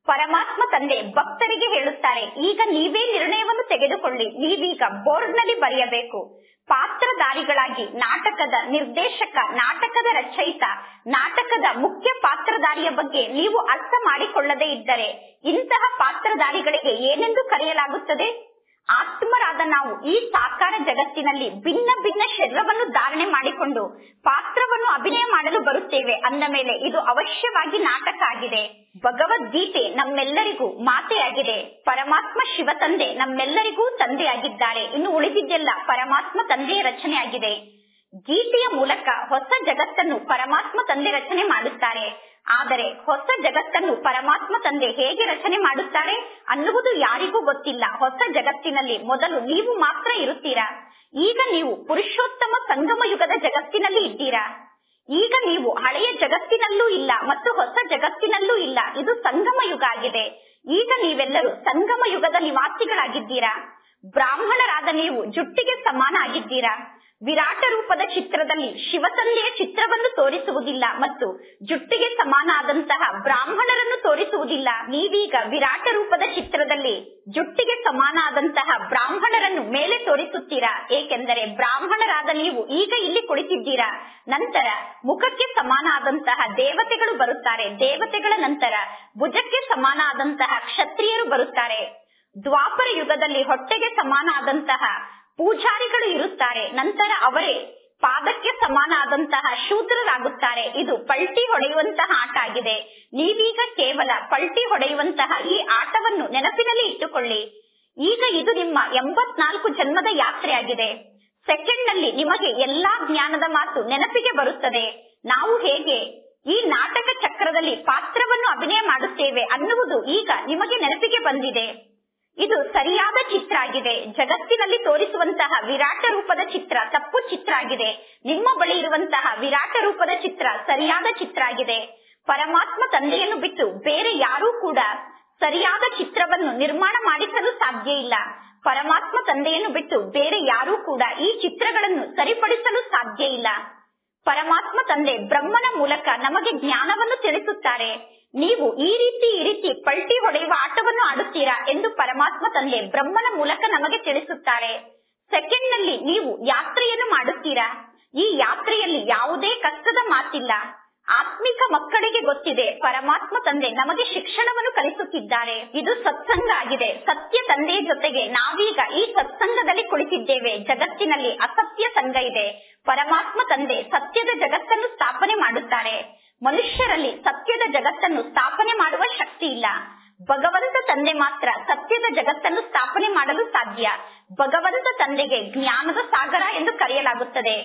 ಪರಮಾತ್ಮ ತಂದೆ ಭಕ್ತರಿಗೆ ಹೇಳುತ್ತಾರೆ ಈಗ ನೀವೇ ನಿರ್ಣಯವನ್ನು ತೆಗೆದುಕೊಳ್ಳಿ ನೀವೀಗ ಬೋರ್ಡ್ನಲ್ಲಿ ಬರೆಯಬೇಕು ಪಾತ್ರಧಾರಿಗಳಾಗಿ ನಾಟಕದ ನಿರ್ದೇಶಕ ನಾಟಕದ ರಚಯಿತ ನಾಟಕದ ಮುಖ್ಯ ಪಾತ್ರಧಾರಿಯ ಬಗ್ಗೆ ನೀವು ಅರ್ಥ ಮಾಡಿಕೊಳ್ಳದೇ ಇದ್ದರೆ ಇಂತಹ ಪಾತ್ರಧಾರಿಗಳಿಗೆ ಏನೆಂದು ಕರೆಯಲಾಗುತ್ತದೆ ಆತ್ಮರಾದ ನಾವು ಈ ಸಾಕಾರ ಜಗತ್ತಿನಲ್ಲಿ ಭಿನ್ನ ಭಿನ್ನ ಶರೀರವನ್ನು ಧಾರಣೆ ಮಾಡಿಕೊಂಡು ಪಾತ್ರವನ್ನು ಅಭಿನಯ ಮಾಡಲು ಬರುತ್ತೇವೆ ಅಂದ ಮೇಲೆ ಇದು ಅವಶ್ಯವಾಗಿ ನಾಟಕ ಆಗಿದೆ ಭಗವದ್ಗೀತೆ ನಮ್ಮೆಲ್ಲರಿಗೂ ಮಾತೆಯಾಗಿದೆ ಪರಮಾತ್ಮ ಶಿವ ತಂದೆ ನಮ್ಮೆಲ್ಲರಿಗೂ ತಂದೆಯಾಗಿದ್ದಾರೆ ಇನ್ನು ಉಳಿದಿದ್ದೆಲ್ಲ ಪರಮಾತ್ಮ ತಂದೆಯ ರಚನೆಯಾಗಿದೆ ಗೀತೆಯ ಮೂಲಕ ಹೊಸ ಜಗತ್ತನ್ನು ಪರಮಾತ್ಮ ತಂದೆ ರಚನೆ ಮಾಡುತ್ತಾರೆ ಆದರೆ ಹೊಸ ಜಗತ್ತನ್ನು ಪರಮಾತ್ಮ ತಂದೆ ಹೇಗೆ ರಚನೆ ಮಾಡುತ್ತಾರೆ ಅನ್ನುವುದು ಯಾರಿಗೂ ಗೊತ್ತಿಲ್ಲ ಹೊಸ ಜಗತ್ತಿನಲ್ಲಿ ಮೊದಲು ನೀವು ಮಾತ್ರ ಇರುತ್ತೀರಾ ಈಗ ನೀವು ಪುರುಷೋತ್ತಮ ಸಂಗಮ ಯುಗದ ಜಗತ್ತಿನಲ್ಲಿ ಇದ್ದೀರಾ ಈಗ ನೀವು ಹಳೆಯ ಜಗತ್ತಿನಲ್ಲೂ ಇಲ್ಲ ಮತ್ತು ಹೊಸ ಜಗತ್ತಿನಲ್ಲೂ ಇಲ್ಲ ಇದು ಸಂಗಮ ಯುಗ ಆಗಿದೆ ಈಗ ನೀವೆಲ್ಲರೂ ಸಂಗಮ ಯುಗದ ನಿವಾಸಿಗಳಾಗಿದ್ದೀರಾ ಬ್ರಾಹ್ಮಣರಾದ ನೀವು ಜುಟ್ಟಿಗೆ ಸಮಾನ ಆಗಿದ್ದೀರಾ ವಿರಾಟ ರೂಪದ ಚಿತ್ರದಲ್ಲಿ ಶಿವತಂದೆಯ ಚಿತ್ರವನ್ನು ತೋರಿಸುವುದಿಲ್ಲ ಮತ್ತು ಜುಟ್ಟಿಗೆ ಸಮಾನ ಆದಂತಹ ಬ್ರಾಹ್ಮಣರನ್ನು ತೋರಿಸುವುದಿಲ್ಲ ನೀವೀಗ ವಿರಾಟ ರೂಪದ ಚಿತ್ರದಲ್ಲಿ ಜುಟ್ಟಿಗೆ ಸಮಾನ ಆದಂತಹ ಬ್ರಾಹ್ಮಣರನ್ನು ಮೇಲೆ ತೋರಿಸುತ್ತೀರಾ ಏಕೆಂದರೆ ಬ್ರಾಹ್ಮಣರಾದ ನೀವು ಈಗ ಇಲ್ಲಿ ಕುಳಿತಿದ್ದೀರಾ ನಂತರ ಮುಖಕ್ಕೆ ಸಮಾನ ಆದಂತಹ ದೇವತೆಗಳು ಬರುತ್ತಾರೆ ದೇವತೆಗಳ ನಂತರ ಭುಜಕ್ಕೆ ಸಮಾನ ಆದಂತಹ ಕ್ಷತ್ರಿಯರು ಬರುತ್ತಾರೆ ದ್ವಾಪರ ಯುಗದಲ್ಲಿ ಹೊಟ್ಟೆಗೆ ಸಮಾನ ಆದಂತಹ ಪೂಜಾರಿಗಳು ಇರುತ್ತಾರೆ ನಂತರ ಅವರೇ ಪಾದಕ್ಕೆ ಸಮಾನ ಆದಂತಹ ಶೂದ್ರರಾಗುತ್ತಾರೆ ಇದು ಪಲ್ಟಿ ಹೊಡೆಯುವಂತಹ ಆಟ ಆಗಿದೆ ನೀವೀಗ ಕೇವಲ ಪಲ್ಟಿ ಹೊಡೆಯುವಂತಹ ಈ ಆಟವನ್ನು ನೆನಪಿನಲ್ಲಿ ಇಟ್ಟುಕೊಳ್ಳಿ ಈಗ ಇದು ನಿಮ್ಮ ಎಂಬತ್ನಾಲ್ಕು ಜನ್ಮದ ಯಾತ್ರೆಯಾಗಿದೆ ಸೆಕೆಂಡ್ ನಲ್ಲಿ ನಿಮಗೆ ಎಲ್ಲಾ ಜ್ಞಾನದ ಮಾತು ನೆನಪಿಗೆ ಬರುತ್ತದೆ ನಾವು ಹೇಗೆ ಈ ನಾಟಕ ಚಕ್ರದಲ್ಲಿ ಪಾತ್ರವನ್ನು ಅಭಿನಯ ಮಾಡುತ್ತೇವೆ ಅನ್ನುವುದು ಈಗ ನಿಮಗೆ ನೆನಪಿಗೆ ಬಂದಿದೆ ಇದು ಸರಿಯಾದ ಚಿತ್ರ ಆಗಿದೆ ಜಗತ್ತಿನಲ್ಲಿ ತೋರಿಸುವಂತಹ ವಿರಾಟ ರೂಪದ ಚಿತ್ರ ತಪ್ಪು ಚಿತ್ರ ಆಗಿದೆ ನಿಮ್ಮ ಬಳಿ ಇರುವಂತಹ ವಿರಾಟ ರೂಪದ ಚಿತ್ರ ಸರಿಯಾದ ಚಿತ್ರ ಆಗಿದೆ ಪರಮಾತ್ಮ ತಂದೆಯನ್ನು ಬಿಟ್ಟು ಬೇರೆ ಯಾರೂ ಕೂಡ ಸರಿಯಾದ ಚಿತ್ರವನ್ನು ನಿರ್ಮಾಣ ಮಾಡಿಸಲು ಸಾಧ್ಯ ಇಲ್ಲ ಪರಮಾತ್ಮ ತಂದೆಯನ್ನು ಬಿಟ್ಟು ಬೇರೆ ಯಾರೂ ಕೂಡ ಈ ಚಿತ್ರಗಳನ್ನು ಸರಿಪಡಿಸಲು ಸಾಧ್ಯ ಇಲ್ಲ ಪರಮಾತ್ಮ ತಂದೆ ಬ್ರಹ್ಮನ ಮೂಲಕ ನಮಗೆ ಜ್ಞಾನವನ್ನು ತಿಳಿಸುತ್ತಾರೆ ನೀವು ಈ ರೀತಿ ಈ ರೀತಿ ಪಲ್ಟಿ ಹೊಡೆಯುವ ಆಟವನ್ನು ಆಡುತ್ತೀರಾ ಎಂದು ಪರಮಾತ್ಮ ತಂದೆ ಬ್ರಹ್ಮನ ಮೂಲಕ ನಮಗೆ ತಿಳಿಸುತ್ತಾರೆ ಸೆಕೆಂಡ್ ನಲ್ಲಿ ನೀವು ಯಾತ್ರೆಯನ್ನು ಮಾಡುತ್ತೀರಾ ಈ ಯಾತ್ರೆಯಲ್ಲಿ ಯಾವುದೇ ಕಷ್ಟದ ಮಾತಿಲ್ಲ ಆತ್ಮಿಕ ಮಕ್ಕಳಿಗೆ ಗೊತ್ತಿದೆ ಪರಮಾತ್ಮ ತಂದೆ ನಮಗೆ ಶಿಕ್ಷಣವನ್ನು ಕಲಿಸುತ್ತಿದ್ದಾರೆ ಇದು ಸತ್ಸಂಗ ಆಗಿದೆ ಸತ್ಯ ತಂದೆಯ ಜೊತೆಗೆ ನಾವೀಗ ಈ ಸತ್ಸಂಗದಲ್ಲಿ ಕುಳಿತಿದ್ದೇವೆ ಜಗತ್ತಿನಲ್ಲಿ ಅಸತ್ಯ ಸಂಘ ಇದೆ ಪರಮಾತ್ಮ ತಂದೆ ಸತ್ಯದ ಜಗತ್ತನ್ನು ಸ್ಥಾಪನೆ ಮಾಡುತ್ತಾರೆ ಮನುಷ್ಯರಲ್ಲಿ ಸತ್ಯದ ಜಗತ್ತನ್ನು ಸ್ಥಾಪನೆ ಮಾಡುವ ಶಕ್ತಿ ಇಲ್ಲ ಭಗವಂತ ತಂದೆ ಮಾತ್ರ ಸತ್ಯದ ಜಗತ್ತನ್ನು ಸ್ಥಾಪನೆ ಮಾಡಲು ಸಾಧ್ಯ ಭಗವಂತ ತಂದೆಗೆ ಜ್ಞಾನದ ಸಾಗರ ಎಂದು ಕರೆಯಲಾಗುತ್ತದೆ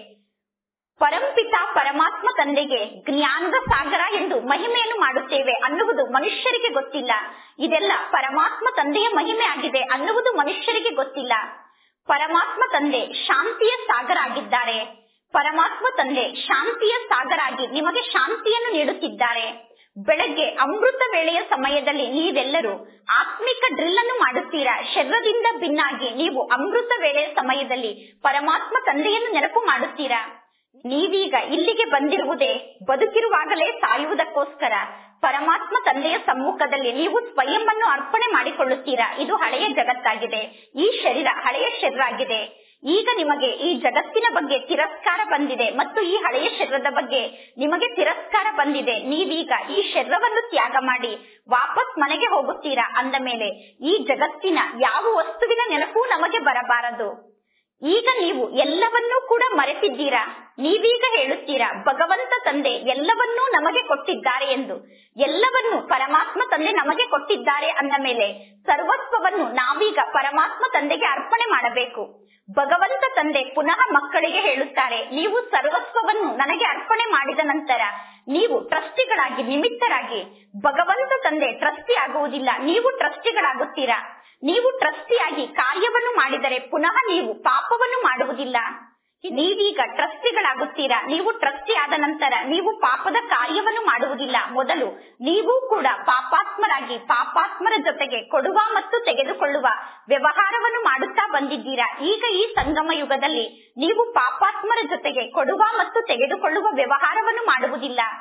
ಪರಂಪಿತ ಪರಮಾತ್ಮ ತಂದೆಗೆ ಜ್ಞಾನದ ಸಾಗರ ಎಂದು ಮಹಿಮೆಯನ್ನು ಮಾಡುತ್ತೇವೆ ಅನ್ನುವುದು ಮನುಷ್ಯರಿಗೆ ಗೊತ್ತಿಲ್ಲ ಇದೆಲ್ಲ ಪರಮಾತ್ಮ ತಂದೆಯ ಮಹಿಮೆ ಆಗಿದೆ ಅನ್ನುವುದು ಮನುಷ್ಯರಿಗೆ ಗೊತ್ತಿಲ್ಲ ಪರಮಾತ್ಮ ತಂದೆ ಶಾಂತಿಯ ಸಾಗರ ಆಗಿದ್ದಾರೆ ಪರಮಾತ್ಮ ತಂದೆ ಶಾಂತಿಯ ಸಾಗರಾಗಿ ನಿಮಗೆ ಶಾಂತಿಯನ್ನು ನೀಡುತ್ತಿದ್ದಾರೆ ಬೆಳಗ್ಗೆ ಅಮೃತ ವೇಳೆಯ ಸಮಯದಲ್ಲಿ ನೀವೆಲ್ಲರೂ ಆತ್ಮಿಕ ಡ್ರಿಲ್ ಅನ್ನು ಮಾಡುತ್ತೀರಾ ಶರೀರದಿಂದ ಭಿನ್ನಾಗಿ ನೀವು ಅಮೃತ ವೇಳೆಯ ಸಮಯದಲ್ಲಿ ಪರಮಾತ್ಮ ತಂದೆಯನ್ನು ನೆನಪು ಮಾಡುತ್ತೀರಾ ನೀವೀಗ ಇಲ್ಲಿಗೆ ಬಂದಿರುವುದೇ ಬದುಕಿರುವಾಗಲೇ ಸಾಯುವುದಕ್ಕೋಸ್ಕರ ಪರಮಾತ್ಮ ತಂದೆಯ ಸಮ್ಮುಖದಲ್ಲಿ ನೀವು ಸ್ವಯಂ ಅನ್ನು ಅರ್ಪಣೆ ಮಾಡಿಕೊಳ್ಳುತ್ತೀರಾ ಇದು ಹಳೆಯ ಜಗತ್ತಾಗಿದೆ ಈ ಶರೀರ ಹಳೆಯ ಶರೀರ ಆಗಿದೆ ಈಗ ನಿಮಗೆ ಈ ಜಗತ್ತಿನ ಬಗ್ಗೆ ತಿರಸ್ಕಾರ ಬಂದಿದೆ ಮತ್ತು ಈ ಹಳೆಯ ಶರೀರದ ಬಗ್ಗೆ ನಿಮಗೆ ತಿರಸ್ಕಾರ ಬಂದಿದೆ ನೀವೀಗ ಈ ಶರೀರವನ್ನು ತ್ಯಾಗ ಮಾಡಿ ವಾಪಸ್ ಮನೆಗೆ ಹೋಗುತ್ತೀರಾ ಅಂದ ಮೇಲೆ ಈ ಜಗತ್ತಿನ ಯಾವ ವಸ್ತುವಿನ ನೆನಪು ನಮಗೆ ಬರಬಾರದು ಈಗ ನೀವು ಎಲ್ಲವನ್ನೂ ಕೂಡ ಮರೆತಿದ್ದೀರಾ ನೀವೀಗ ಹೇಳುತ್ತೀರಾ ಭಗವಂತ ತಂದೆ ಎಲ್ಲವನ್ನೂ ನಮಗೆ ಕೊಟ್ಟಿದ್ದಾರೆ ಎಂದು ಎಲ್ಲವನ್ನೂ ಪರಮಾತ್ಮ ತಂದೆ ನಮಗೆ ಕೊಟ್ಟಿದ್ದಾರೆ ಅಂದ ಮೇಲೆ ಸರ್ವಸ್ವವನ್ನು ನಾವೀಗ ಪರಮಾತ್ಮ ತಂದೆಗೆ ಅರ್ಪಣೆ ಮಾಡಬೇಕು ಭಗವಂತ ತಂದೆ ಪುನಃ ಮಕ್ಕಳಿಗೆ ಹೇಳುತ್ತಾರೆ ನೀವು ಸರ್ವಸ್ವವನ್ನು ನನಗೆ ಅರ್ಪಣೆ ಮಾಡಿದ ನಂತರ ನೀವು ಟ್ರಸ್ಟಿಗಳಾಗಿ ನಿಮಿತ್ತರಾಗಿ ಭಗವಂತ ತಂದೆ ಟ್ರಸ್ಟಿ ಆಗುವುದಿಲ್ಲ ನೀವು ಟ್ರಸ್ಟಿಗಳಾಗುತ್ತೀರಾ ನೀವು ಟ್ರಸ್ಟಿಯಾಗಿ ಕಾರ್ಯವನ್ನು ಮಾಡಿದರೆ ಪುನಃ ನೀವು ಪಾಪವನ್ನು ಮಾಡುವುದಿಲ್ಲ ನೀವೀಗ ಟ್ರಸ್ಟಿಗಳಾಗುತ್ತೀರಾ ನೀವು ಟ್ರಸ್ಟಿ ಆದ ನಂತರ ನೀವು ಪಾಪದ ಕಾರ್ಯವನ್ನು ಮಾಡುವುದಿಲ್ಲ ಮೊದಲು ನೀವು ಕೂಡ ಪಾಪಾತ್ಮರಾಗಿ ಪಾಪಾತ್ಮರ ಜೊತೆಗೆ ಕೊಡುವ ಮತ್ತು ತೆಗೆದುಕೊಳ್ಳುವ ವ್ಯವಹಾರವನ್ನು ಮಾಡುತ್ತಾ ಬಂದಿದ್ದೀರಾ ಈಗ ಈ ಸಂಗಮ ಯುಗದಲ್ಲಿ ನೀವು ಪಾಪಾತ್ಮರ ಜೊತೆಗೆ ಕೊಡುವ ಮತ್ತು ತೆಗೆದುಕೊಳ್ಳುವ ವ್ಯವಹಾರವನ್ನು ಮಾಡುವುದಿಲ್ಲ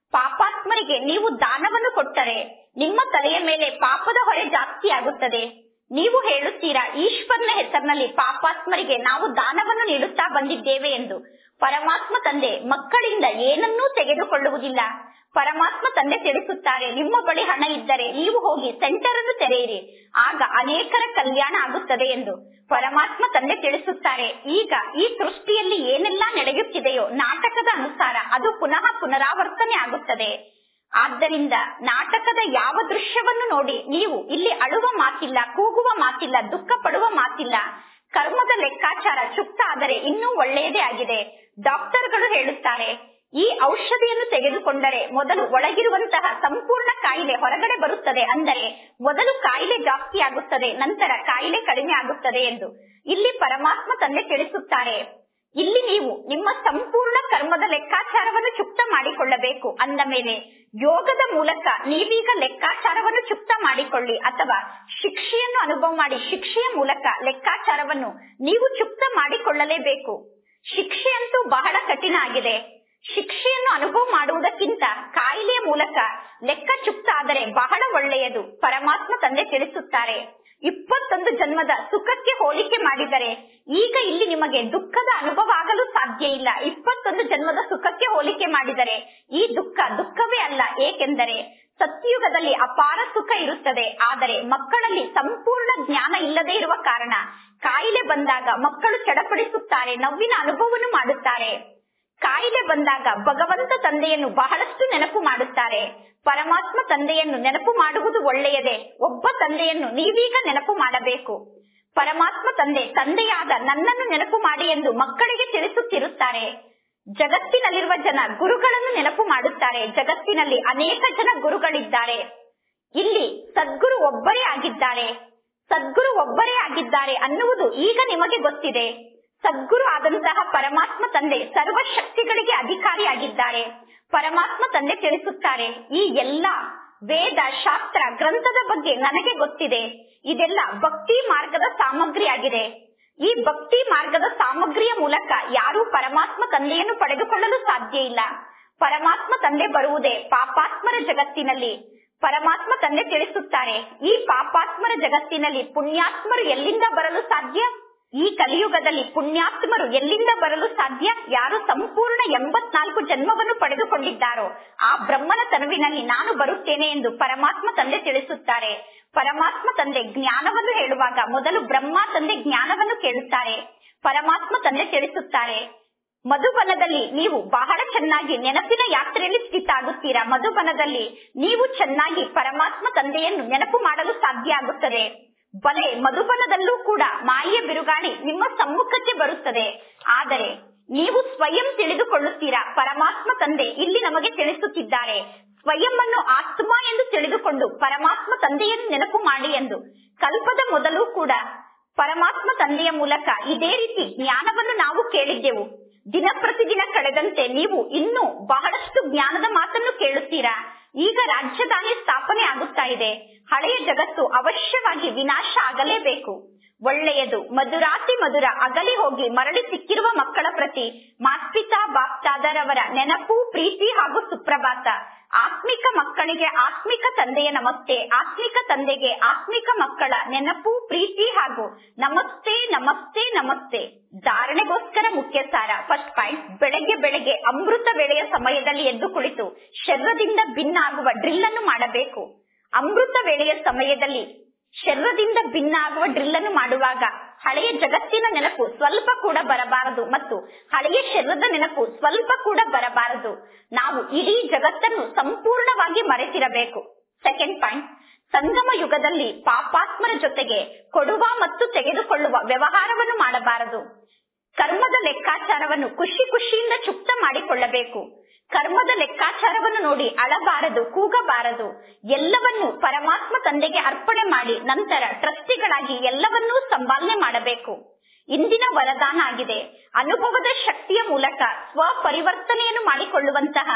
ಪಾಪಾತ್ಮರಿಗೆ ನೀವು ದಾನವನ್ನು ಕೊಟ್ಟರೆ ನಿಮ್ಮ ತಲೆಯ ಮೇಲೆ ಪಾಪದ ಹೊರೆ ಜಾಸ್ತಿ ಆಗುತ್ತದೆ ನೀವು ಹೇಳುತ್ತೀರಾ ಈಶ್ವರನ ಹೆಸರಿನಲ್ಲಿ ಪಾಪಾತ್ಮರಿಗೆ ನಾವು ದಾನವನ್ನು ನೀಡುತ್ತಾ ಬಂದಿದ್ದೇವೆ ಎಂದು ಪರಮಾತ್ಮ ತಂದೆ ಮಕ್ಕಳಿಂದ ಏನನ್ನೂ ತೆಗೆದುಕೊಳ್ಳುವುದಿಲ್ಲ ಪರಮಾತ್ಮ ತಂದೆ ತಿಳಿಸುತ್ತಾರೆ ನಿಮ್ಮ ಬಳಿ ಹಣ ಇದ್ದರೆ ನೀವು ಹೋಗಿ ಸೆಂಟರ್ ಅನ್ನು ತೆರೆಯಿರಿ ಆಗ ಅನೇಕರ ಕಲ್ಯಾಣ ಆಗುತ್ತದೆ ಎಂದು ಪರಮಾತ್ಮ ತಂದೆ ತಿಳಿಸುತ್ತಾರೆ ಈಗ ಈ ಸೃಷ್ಟಿಯಲ್ಲಿ ಏನೆಲ್ಲ ನಡೆಯುತ್ತಿದೆಯೋ ನಾಟಕದ ಅನುಸಾರ ಅದು ಪುನಃ ಪುನರಾವರ್ತನೆ ಆಗುತ್ತದೆ ಆದ್ದರಿಂದ ನಾಟಕದ ಯಾವ ದೃಶ್ಯವನ್ನು ನೋಡಿ ನೀವು ಇಲ್ಲಿ ಅಳುವ ಮಾತಿಲ್ಲ ಕೂಗುವ ಮಾತಿಲ್ಲ ದುಃಖ ಪಡುವ ಮಾತಿಲ್ಲ ಕರ್ಮದ ಲೆಕ್ಕಾಚಾರ ಚುಕ್ತ ಆದರೆ ಇನ್ನೂ ಒಳ್ಳೆಯದೇ ಆಗಿದೆ ಡಾಕ್ಟರ್ಗಳು ಹೇಳುತ್ತಾರೆ ಈ ಔಷಧಿಯನ್ನು ತೆಗೆದುಕೊಂಡರೆ ಮೊದಲು ಒಳಗಿರುವಂತಹ ಸಂಪೂರ್ಣ ಕಾಯಿಲೆ ಹೊರಗಡೆ ಬರುತ್ತದೆ ಅಂದರೆ ಮೊದಲು ಕಾಯಿಲೆ ಜಾಸ್ತಿ ಆಗುತ್ತದೆ ನಂತರ ಕಾಯಿಲೆ ಕಡಿಮೆ ಆಗುತ್ತದೆ ಎಂದು ಇಲ್ಲಿ ಪರಮಾತ್ಮ ತಂದೆ ತಿಳಿಸುತ್ತಾರೆ ಇಲ್ಲಿ ನೀವು ನಿಮ್ಮ ಸಂಪೂರ್ಣ ಕರ್ಮದ ಲೆಕ್ಕಾಚಾರವನ್ನು ಚುಕ್ತ ಮಾಡಿಕೊಳ್ಳಬೇಕು ಅಂದ ಮೇಲೆ ಯೋಗದ ಮೂಲಕ ನೀವೀಗ ಲೆಕ್ಕಾಚಾರವನ್ನು ಚುಕ್ತ ಮಾಡಿಕೊಳ್ಳಿ ಅಥವಾ ಶಿಕ್ಷೆಯನ್ನು ಅನುಭವ ಮಾಡಿ ಶಿಕ್ಷೆಯ ಮೂಲಕ ಲೆಕ್ಕಾಚಾರವನ್ನು ನೀವು ಚುಕ್ತ ಮಾಡಿಕೊಳ್ಳಲೇಬೇಕು ಶಿಕ್ಷೆ ಅಂತೂ ಬಹಳ ಕಠಿಣ ಆಗಿದೆ ಶಿಕ್ಷೆಯನ್ನು ಅನುಭವ ಮಾಡುವುದಕ್ಕಿಂತ ಕಾಯಿಲೆಯ ಮೂಲಕ ಲೆಕ್ಕ ಚುಕ್ತ ಆದರೆ ಬಹಳ ಒಳ್ಳೆಯದು ಪರಮಾತ್ಮ ತಂದೆ ತಿಳಿಸುತ್ತಾರೆ ಇಪ್ಪತ್ತೊಂದು ಜನ್ಮದ ಸುಖಕ್ಕೆ ಹೋಲಿಕೆ ಮಾಡಿದರೆ ಈಗ ಇಲ್ಲಿ ನಿಮಗೆ ದುಃಖದ ಅನುಭವ ಆಗಲು ಸಾಧ್ಯ ಇಲ್ಲ ಇಪ್ಪತ್ತೊಂದು ಜನ್ಮದ ಸುಖಕ್ಕೆ ಹೋಲಿಕೆ ಮಾಡಿದರೆ ಈ ದುಃಖ ದುಃಖವೇ ಅಲ್ಲ ಏಕೆಂದರೆ ಸತ್ಯುಗದಲ್ಲಿ ಅಪಾರ ಸುಖ ಇರುತ್ತದೆ ಆದರೆ ಮಕ್ಕಳಲ್ಲಿ ಸಂಪೂರ್ಣ ಜ್ಞಾನ ಇಲ್ಲದೆ ಇರುವ ಕಾರಣ ಕಾಯಿಲೆ ಬಂದಾಗ ಮಕ್ಕಳು ಚಡಪಡಿಸುತ್ತಾರೆ ನೋವಿನ ಅನುಭವವನ್ನು ಮಾಡುತ್ತಾರೆ ಕಾಯಿಲೆ ಬಂದಾಗ ಭಗವಂತ ತಂದೆಯನ್ನು ಬಹಳಷ್ಟು ನೆನಪು ಮಾಡುತ್ತಾರೆ ಪರಮಾತ್ಮ ತಂದೆಯನ್ನು ನೆನಪು ಮಾಡುವುದು ಒಳ್ಳೆಯದೇ ಒಬ್ಬ ತಂದೆಯನ್ನು ನೀವೀಗ ನೆನಪು ಮಾಡಬೇಕು ಪರಮಾತ್ಮ ತಂದೆ ತಂದೆಯಾದ ನನ್ನನ್ನು ನೆನಪು ಮಾಡಿ ಎಂದು ಮಕ್ಕಳಿಗೆ ತಿಳಿಸುತ್ತಿರುತ್ತಾರೆ ಜಗತ್ತಿನಲ್ಲಿರುವ ಜನ ಗುರುಗಳನ್ನು ನೆನಪು ಮಾಡುತ್ತಾರೆ ಜಗತ್ತಿನಲ್ಲಿ ಅನೇಕ ಜನ ಗುರುಗಳಿದ್ದಾರೆ ಇಲ್ಲಿ ಸದ್ಗುರು ಒಬ್ಬರೇ ಆಗಿದ್ದಾರೆ ಸದ್ಗುರು ಒಬ್ಬರೇ ಆಗಿದ್ದಾರೆ ಅನ್ನುವುದು ಈಗ ನಿಮಗೆ ಗೊತ್ತಿದೆ ಸದ್ಗುರು ಆದಂತಹ ಪರಮಾತ್ಮ ತಂದೆ ಸರ್ವ ಶಕ್ತಿಗಳಿಗೆ ಅಧಿಕಾರಿಯಾಗಿದ್ದಾರೆ ಪರಮಾತ್ಮ ತಂದೆ ತಿಳಿಸುತ್ತಾರೆ ಈ ಎಲ್ಲ ವೇದ ಶಾಸ್ತ್ರ ಗ್ರಂಥದ ಬಗ್ಗೆ ನನಗೆ ಗೊತ್ತಿದೆ ಇದೆಲ್ಲ ಭಕ್ತಿ ಮಾರ್ಗದ ಸಾಮಗ್ರಿಯಾಗಿದೆ ಈ ಭಕ್ತಿ ಮಾರ್ಗದ ಸಾಮಗ್ರಿಯ ಮೂಲಕ ಯಾರೂ ಪರಮಾತ್ಮ ತಂದೆಯನ್ನು ಪಡೆದುಕೊಳ್ಳಲು ಸಾಧ್ಯ ಇಲ್ಲ ಪರಮಾತ್ಮ ತಂದೆ ಬರುವುದೇ ಪಾಪಾತ್ಮರ ಜಗತ್ತಿನಲ್ಲಿ ಪರಮಾತ್ಮ ತಂದೆ ತಿಳಿಸುತ್ತಾರೆ ಈ ಪಾಪಾತ್ಮರ ಜಗತ್ತಿನಲ್ಲಿ ಪುಣ್ಯಾತ್ಮರು ಎಲ್ಲಿಂದ ಬರಲು ಸಾಧ್ಯ ಈ ಕಲಿಯುಗದಲ್ಲಿ ಪುಣ್ಯಾತ್ಮರು ಎಲ್ಲಿಂದ ಬರಲು ಸಾಧ್ಯ ಯಾರು ಸಂಪೂರ್ಣ ಎಂಬತ್ನಾಲ್ಕು ಜನ್ಮವನ್ನು ಪಡೆದುಕೊಂಡಿದ್ದಾರೋ ಆ ಬ್ರಹ್ಮನ ತನುವಿನಲ್ಲಿ ನಾನು ಬರುತ್ತೇನೆ ಎಂದು ಪರಮಾತ್ಮ ತಂದೆ ತಿಳಿಸುತ್ತಾರೆ ಪರಮಾತ್ಮ ತಂದೆ ಜ್ಞಾನವನ್ನು ಹೇಳುವಾಗ ಮೊದಲು ಬ್ರಹ್ಮ ತಂದೆ ಜ್ಞಾನವನ್ನು ಕೇಳುತ್ತಾರೆ ಪರಮಾತ್ಮ ತಂದೆ ತಿಳಿಸುತ್ತಾರೆ ಮಧುಬನದಲ್ಲಿ ನೀವು ಬಹಳ ಚೆನ್ನಾಗಿ ನೆನಪಿನ ಯಾತ್ರೆಯಲ್ಲಿ ಸ್ಥಿತ ಆಗುತ್ತೀರಾ ಮಧುಬನದಲ್ಲಿ ನೀವು ಚೆನ್ನಾಗಿ ಪರಮಾತ್ಮ ತಂದೆಯನ್ನು ನೆನಪು ಮಾಡಲು ಸಾಧ್ಯ ಆಗುತ್ತದೆ ಬಲೆ ಮಧುಬನದಲ್ಲೂ ಕೂಡ ಮಾಯೆಯ ಬಿರುಗಾಳಿ ನಿಮ್ಮ ಸಮ್ಮುಖಕ್ಕೆ ಬರುತ್ತದೆ ಆದರೆ ನೀವು ಸ್ವಯಂ ತಿಳಿದುಕೊಳ್ಳುತ್ತೀರಾ ಪರಮಾತ್ಮ ತಂದೆ ಇಲ್ಲಿ ನಮಗೆ ತಿಳಿಸುತ್ತಿದ್ದಾರೆ ಸ್ವಯಂ ಅನ್ನು ಆತ್ಮ ಎಂದು ತಿಳಿದುಕೊಂಡು ಪರಮಾತ್ಮ ತಂದೆಯನ್ನು ನೆನಪು ಮಾಡಿ ಎಂದು ಕಲ್ಪದ ಮೊದಲು ಕೂಡ ಪರಮಾತ್ಮ ತಂದೆಯ ಮೂಲಕ ಇದೇ ರೀತಿ ಜ್ಞಾನವನ್ನು ನಾವು ಕೇಳಿದ್ದೆವು ದಿನ ಪ್ರತಿದಿನ ಕಳೆದಂತೆ ನೀವು ಇನ್ನೂ ಬಹಳಷ್ಟು ಜ್ಞಾನದ ಮಾತನ್ನು ಕೇಳುತ್ತೀರಾ ಈಗ ರಾಜಧಾನಿ ಸ್ಥಾಪನೆ ಆಗುತ್ತಾ ಇದೆ ಹಳೆಯ ಜಗತ್ತು ಅವಶ್ಯವಾಗಿ ವಿನಾಶ ಆಗಲೇಬೇಕು ಒಳ್ಳೆಯದು ಮಧುರಾತಿ ಮಧುರ ಅಗಲಿ ಹೋಗಿ ಮರಳಿ ಸಿಕ್ಕಿರುವ ಮಕ್ಕಳ ಪ್ರತಿ ಮಾಸ್ಪಿತಾ ಬಾಪ್ತಾದರವರ ನೆನಪು ಪ್ರೀತಿ ಹಾಗೂ ಸುಪ್ರಭಾತ ಆತ್ಮಿಕ ಮಕ್ಕಳಿಗೆ ಆತ್ಮಿಕ ತಂದೆಯ ನಮಸ್ತೆ ಆತ್ಮಿಕ ತಂದೆಗೆ ಆತ್ಮಿಕ ಮಕ್ಕಳ ನೆನಪು ಪ್ರೀತಿ ಹಾಗೂ ನಮಸ್ತೆ ನಮಸ್ತೆ ನಮಸ್ತೆ ಧಾರಣೆಗೋಸ್ಕರ ಮುಖ್ಯ ಸಾರ ಫಸ್ಟ್ ಪಾಯಿಂಟ್ ಬೆಳಗ್ಗೆ ಬೆಳಗ್ಗೆ ಅಮೃತ ವೇಳೆಯ ಸಮಯದಲ್ಲಿ ಎದ್ದು ಕುಳಿತು ಶರೀರದಿಂದ ಭಿನ್ನ ಆಗುವ ಡ್ರಿಲ್ ಅನ್ನು ಮಾಡಬೇಕು ಅಮೃತ ವೇಳೆಯ ಸಮಯದಲ್ಲಿ ಶರೀರದಿಂದ ಭಿನ್ನ ಆಗುವ ಡ್ರಿಲ್ ಅನ್ನು ಮಾಡುವಾಗ ಹಳೆಯ ಜಗತ್ತಿನ ನೆನಪು ಸ್ವಲ್ಪ ಕೂಡ ಬರಬಾರದು ಮತ್ತು ಹಳೆಯ ಶರೀರದ ನೆನಪು ಸ್ವಲ್ಪ ಕೂಡ ಬರಬಾರದು ನಾವು ಇಡೀ ಜಗತ್ತನ್ನು ಸಂಪೂರ್ಣವಾಗಿ ಮರೆತಿರಬೇಕು ಸೆಕೆಂಡ್ ಪಾಯಿಂಟ್ ಸಂಗಮ ಯುಗದಲ್ಲಿ ಪಾಪಾತ್ಮರ ಜೊತೆಗೆ ಕೊಡುವ ಮತ್ತು ತೆಗೆದುಕೊಳ್ಳುವ ವ್ಯವಹಾರವನ್ನು ಮಾಡಬಾರದು ಕರ್ಮದ ಲೆಕ್ಕಾಚಾರವನ್ನು ಖುಷಿ ಖುಷಿಯಿಂದ ಚುಕ್ತ ಮಾಡಿಕೊಳ್ಳಬೇಕು ಕರ್ಮದ ಲೆಕ್ಕಾಚಾರವನ್ನು ನೋಡಿ ಅಳಬಾರದು ಕೂಗಬಾರದು ಎಲ್ಲವನ್ನೂ ಪರಮಾತ್ಮ ತಂದೆಗೆ ಅರ್ಪಣೆ ಮಾಡಿ ನಂತರ ಟ್ರಸ್ಟಿಗಳಾಗಿ ಎಲ್ಲವನ್ನೂ ಸಂಪಾಲನೆ ಮಾಡಬೇಕು ಇಂದಿನ ವರದಾನ ಆಗಿದೆ ಅನುಭವದ ಶಕ್ತಿಯ ಮೂಲಕ ಸ್ವ ಪರಿವರ್ತನೆಯನ್ನು ಮಾಡಿಕೊಳ್ಳುವಂತಹ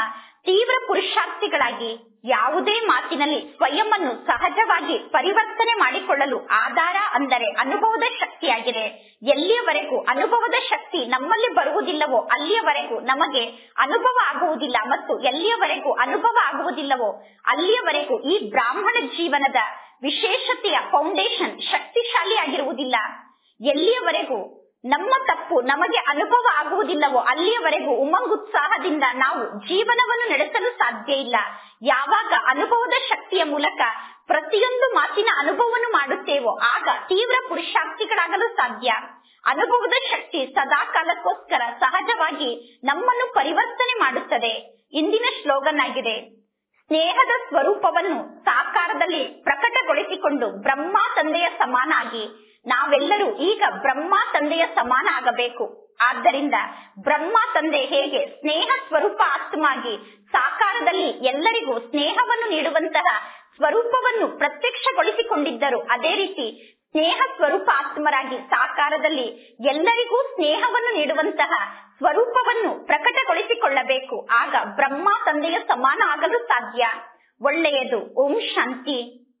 ತೀವ್ರ ಪುರುಷಾರ್ಥಿಗಳಾಗಿ ಯಾವುದೇ ಮಾತಿನಲ್ಲಿ ಸ್ವಯಂವನ್ನು ಸಹಜವಾಗಿ ಪರಿವರ್ತನೆ ಮಾಡಿಕೊಳ್ಳಲು ಆಧಾರ ಅಂದರೆ ಅನುಭವದ ಶಕ್ತಿಯಾಗಿದೆ ಎಲ್ಲಿಯವರೆಗೂ ಅನುಭವದ ಶಕ್ತಿ ನಮ್ಮಲ್ಲಿ ಬರುವುದಿಲ್ಲವೋ ಅಲ್ಲಿಯವರೆಗೂ ನಮಗೆ ಅನುಭವ ಆಗುವುದಿಲ್ಲ ಮತ್ತು ಎಲ್ಲಿಯವರೆಗೂ ಅನುಭವ ಆಗುವುದಿಲ್ಲವೋ ಅಲ್ಲಿಯವರೆಗೂ ಈ ಬ್ರಾಹ್ಮಣ ಜೀವನದ ವಿಶೇಷತೆಯ ಫೌಂಡೇಶನ್ ಶಕ್ತಿಶಾಲಿಯಾಗಿರುವುದಿಲ್ಲ ಎಲ್ಲಿಯವರೆಗೂ ನಮ್ಮ ತಪ್ಪು ನಮಗೆ ಅನುಭವ ಆಗುವುದಿಲ್ಲವೋ ಅಲ್ಲಿಯವರೆಗೂ ಉಮಂಗುತ್ಸಾಹದಿಂದ ನಾವು ಜೀವನವನ್ನು ನಡೆಸಲು ಸಾಧ್ಯ ಇಲ್ಲ ಯಾವಾಗ ಅನುಭವದ ಶಕ್ತಿಯ ಮೂಲಕ ಪ್ರತಿಯೊಂದು ಮಾತಿನ ಅನುಭವವನ್ನು ಮಾಡುತ್ತೇವೋ ಆಗ ತೀವ್ರ ಪುರುಷಾರ್ಥಿಗಳಾಗಲು ಸಾಧ್ಯ ಅನುಭವದ ಶಕ್ತಿ ಸದಾ ಕಾಲಕ್ಕೋಸ್ಕರ ಸಹಜವಾಗಿ ನಮ್ಮನ್ನು ಪರಿವರ್ತನೆ ಮಾಡುತ್ತದೆ ಇಂದಿನ ಸ್ಲೋಗನ್ ಆಗಿದೆ ಸ್ನೇಹದ ಸ್ವರೂಪವನ್ನು ಸಾಕಾರದಲ್ಲಿ ಪ್ರಕಟಗೊಳಿಸಿಕೊಂಡು ಬ್ರಹ್ಮ ತಂದೆಯ ಸಮಾನಾಗಿ ನಾವೆಲ್ಲರೂ ಈಗ ಬ್ರಹ್ಮ ತಂದೆಯ ಸಮಾನ ಆಗಬೇಕು ಆದ್ದರಿಂದ ಬ್ರಹ್ಮ ತಂದೆ ಹೇಗೆ ಸ್ನೇಹ ಸ್ವರೂಪ ಆತ್ಮಾಗಿ ಸಾಕಾರದಲ್ಲಿ ಎಲ್ಲರಿಗೂ ಸ್ನೇಹವನ್ನು ನೀಡುವಂತಹ ಸ್ವರೂಪವನ್ನು ಪ್ರತ್ಯಕ್ಷಗೊಳಿಸಿಕೊಂಡಿದ್ದರು ಅದೇ ರೀತಿ ಸ್ನೇಹ ಸ್ವರೂಪ ಆತ್ಮರಾಗಿ ಸಾಕಾರದಲ್ಲಿ ಎಲ್ಲರಿಗೂ ಸ್ನೇಹವನ್ನು ನೀಡುವಂತಹ ಸ್ವರೂಪವನ್ನು ಪ್ರಕಟಗೊಳಿಸಿಕೊಳ್ಳಬೇಕು ಆಗ ಬ್ರಹ್ಮ ತಂದೆಯ ಸಮಾನ ಆಗಲು ಸಾಧ್ಯ ಒಳ್ಳೆಯದು ಓಂ ಶಾಂತಿ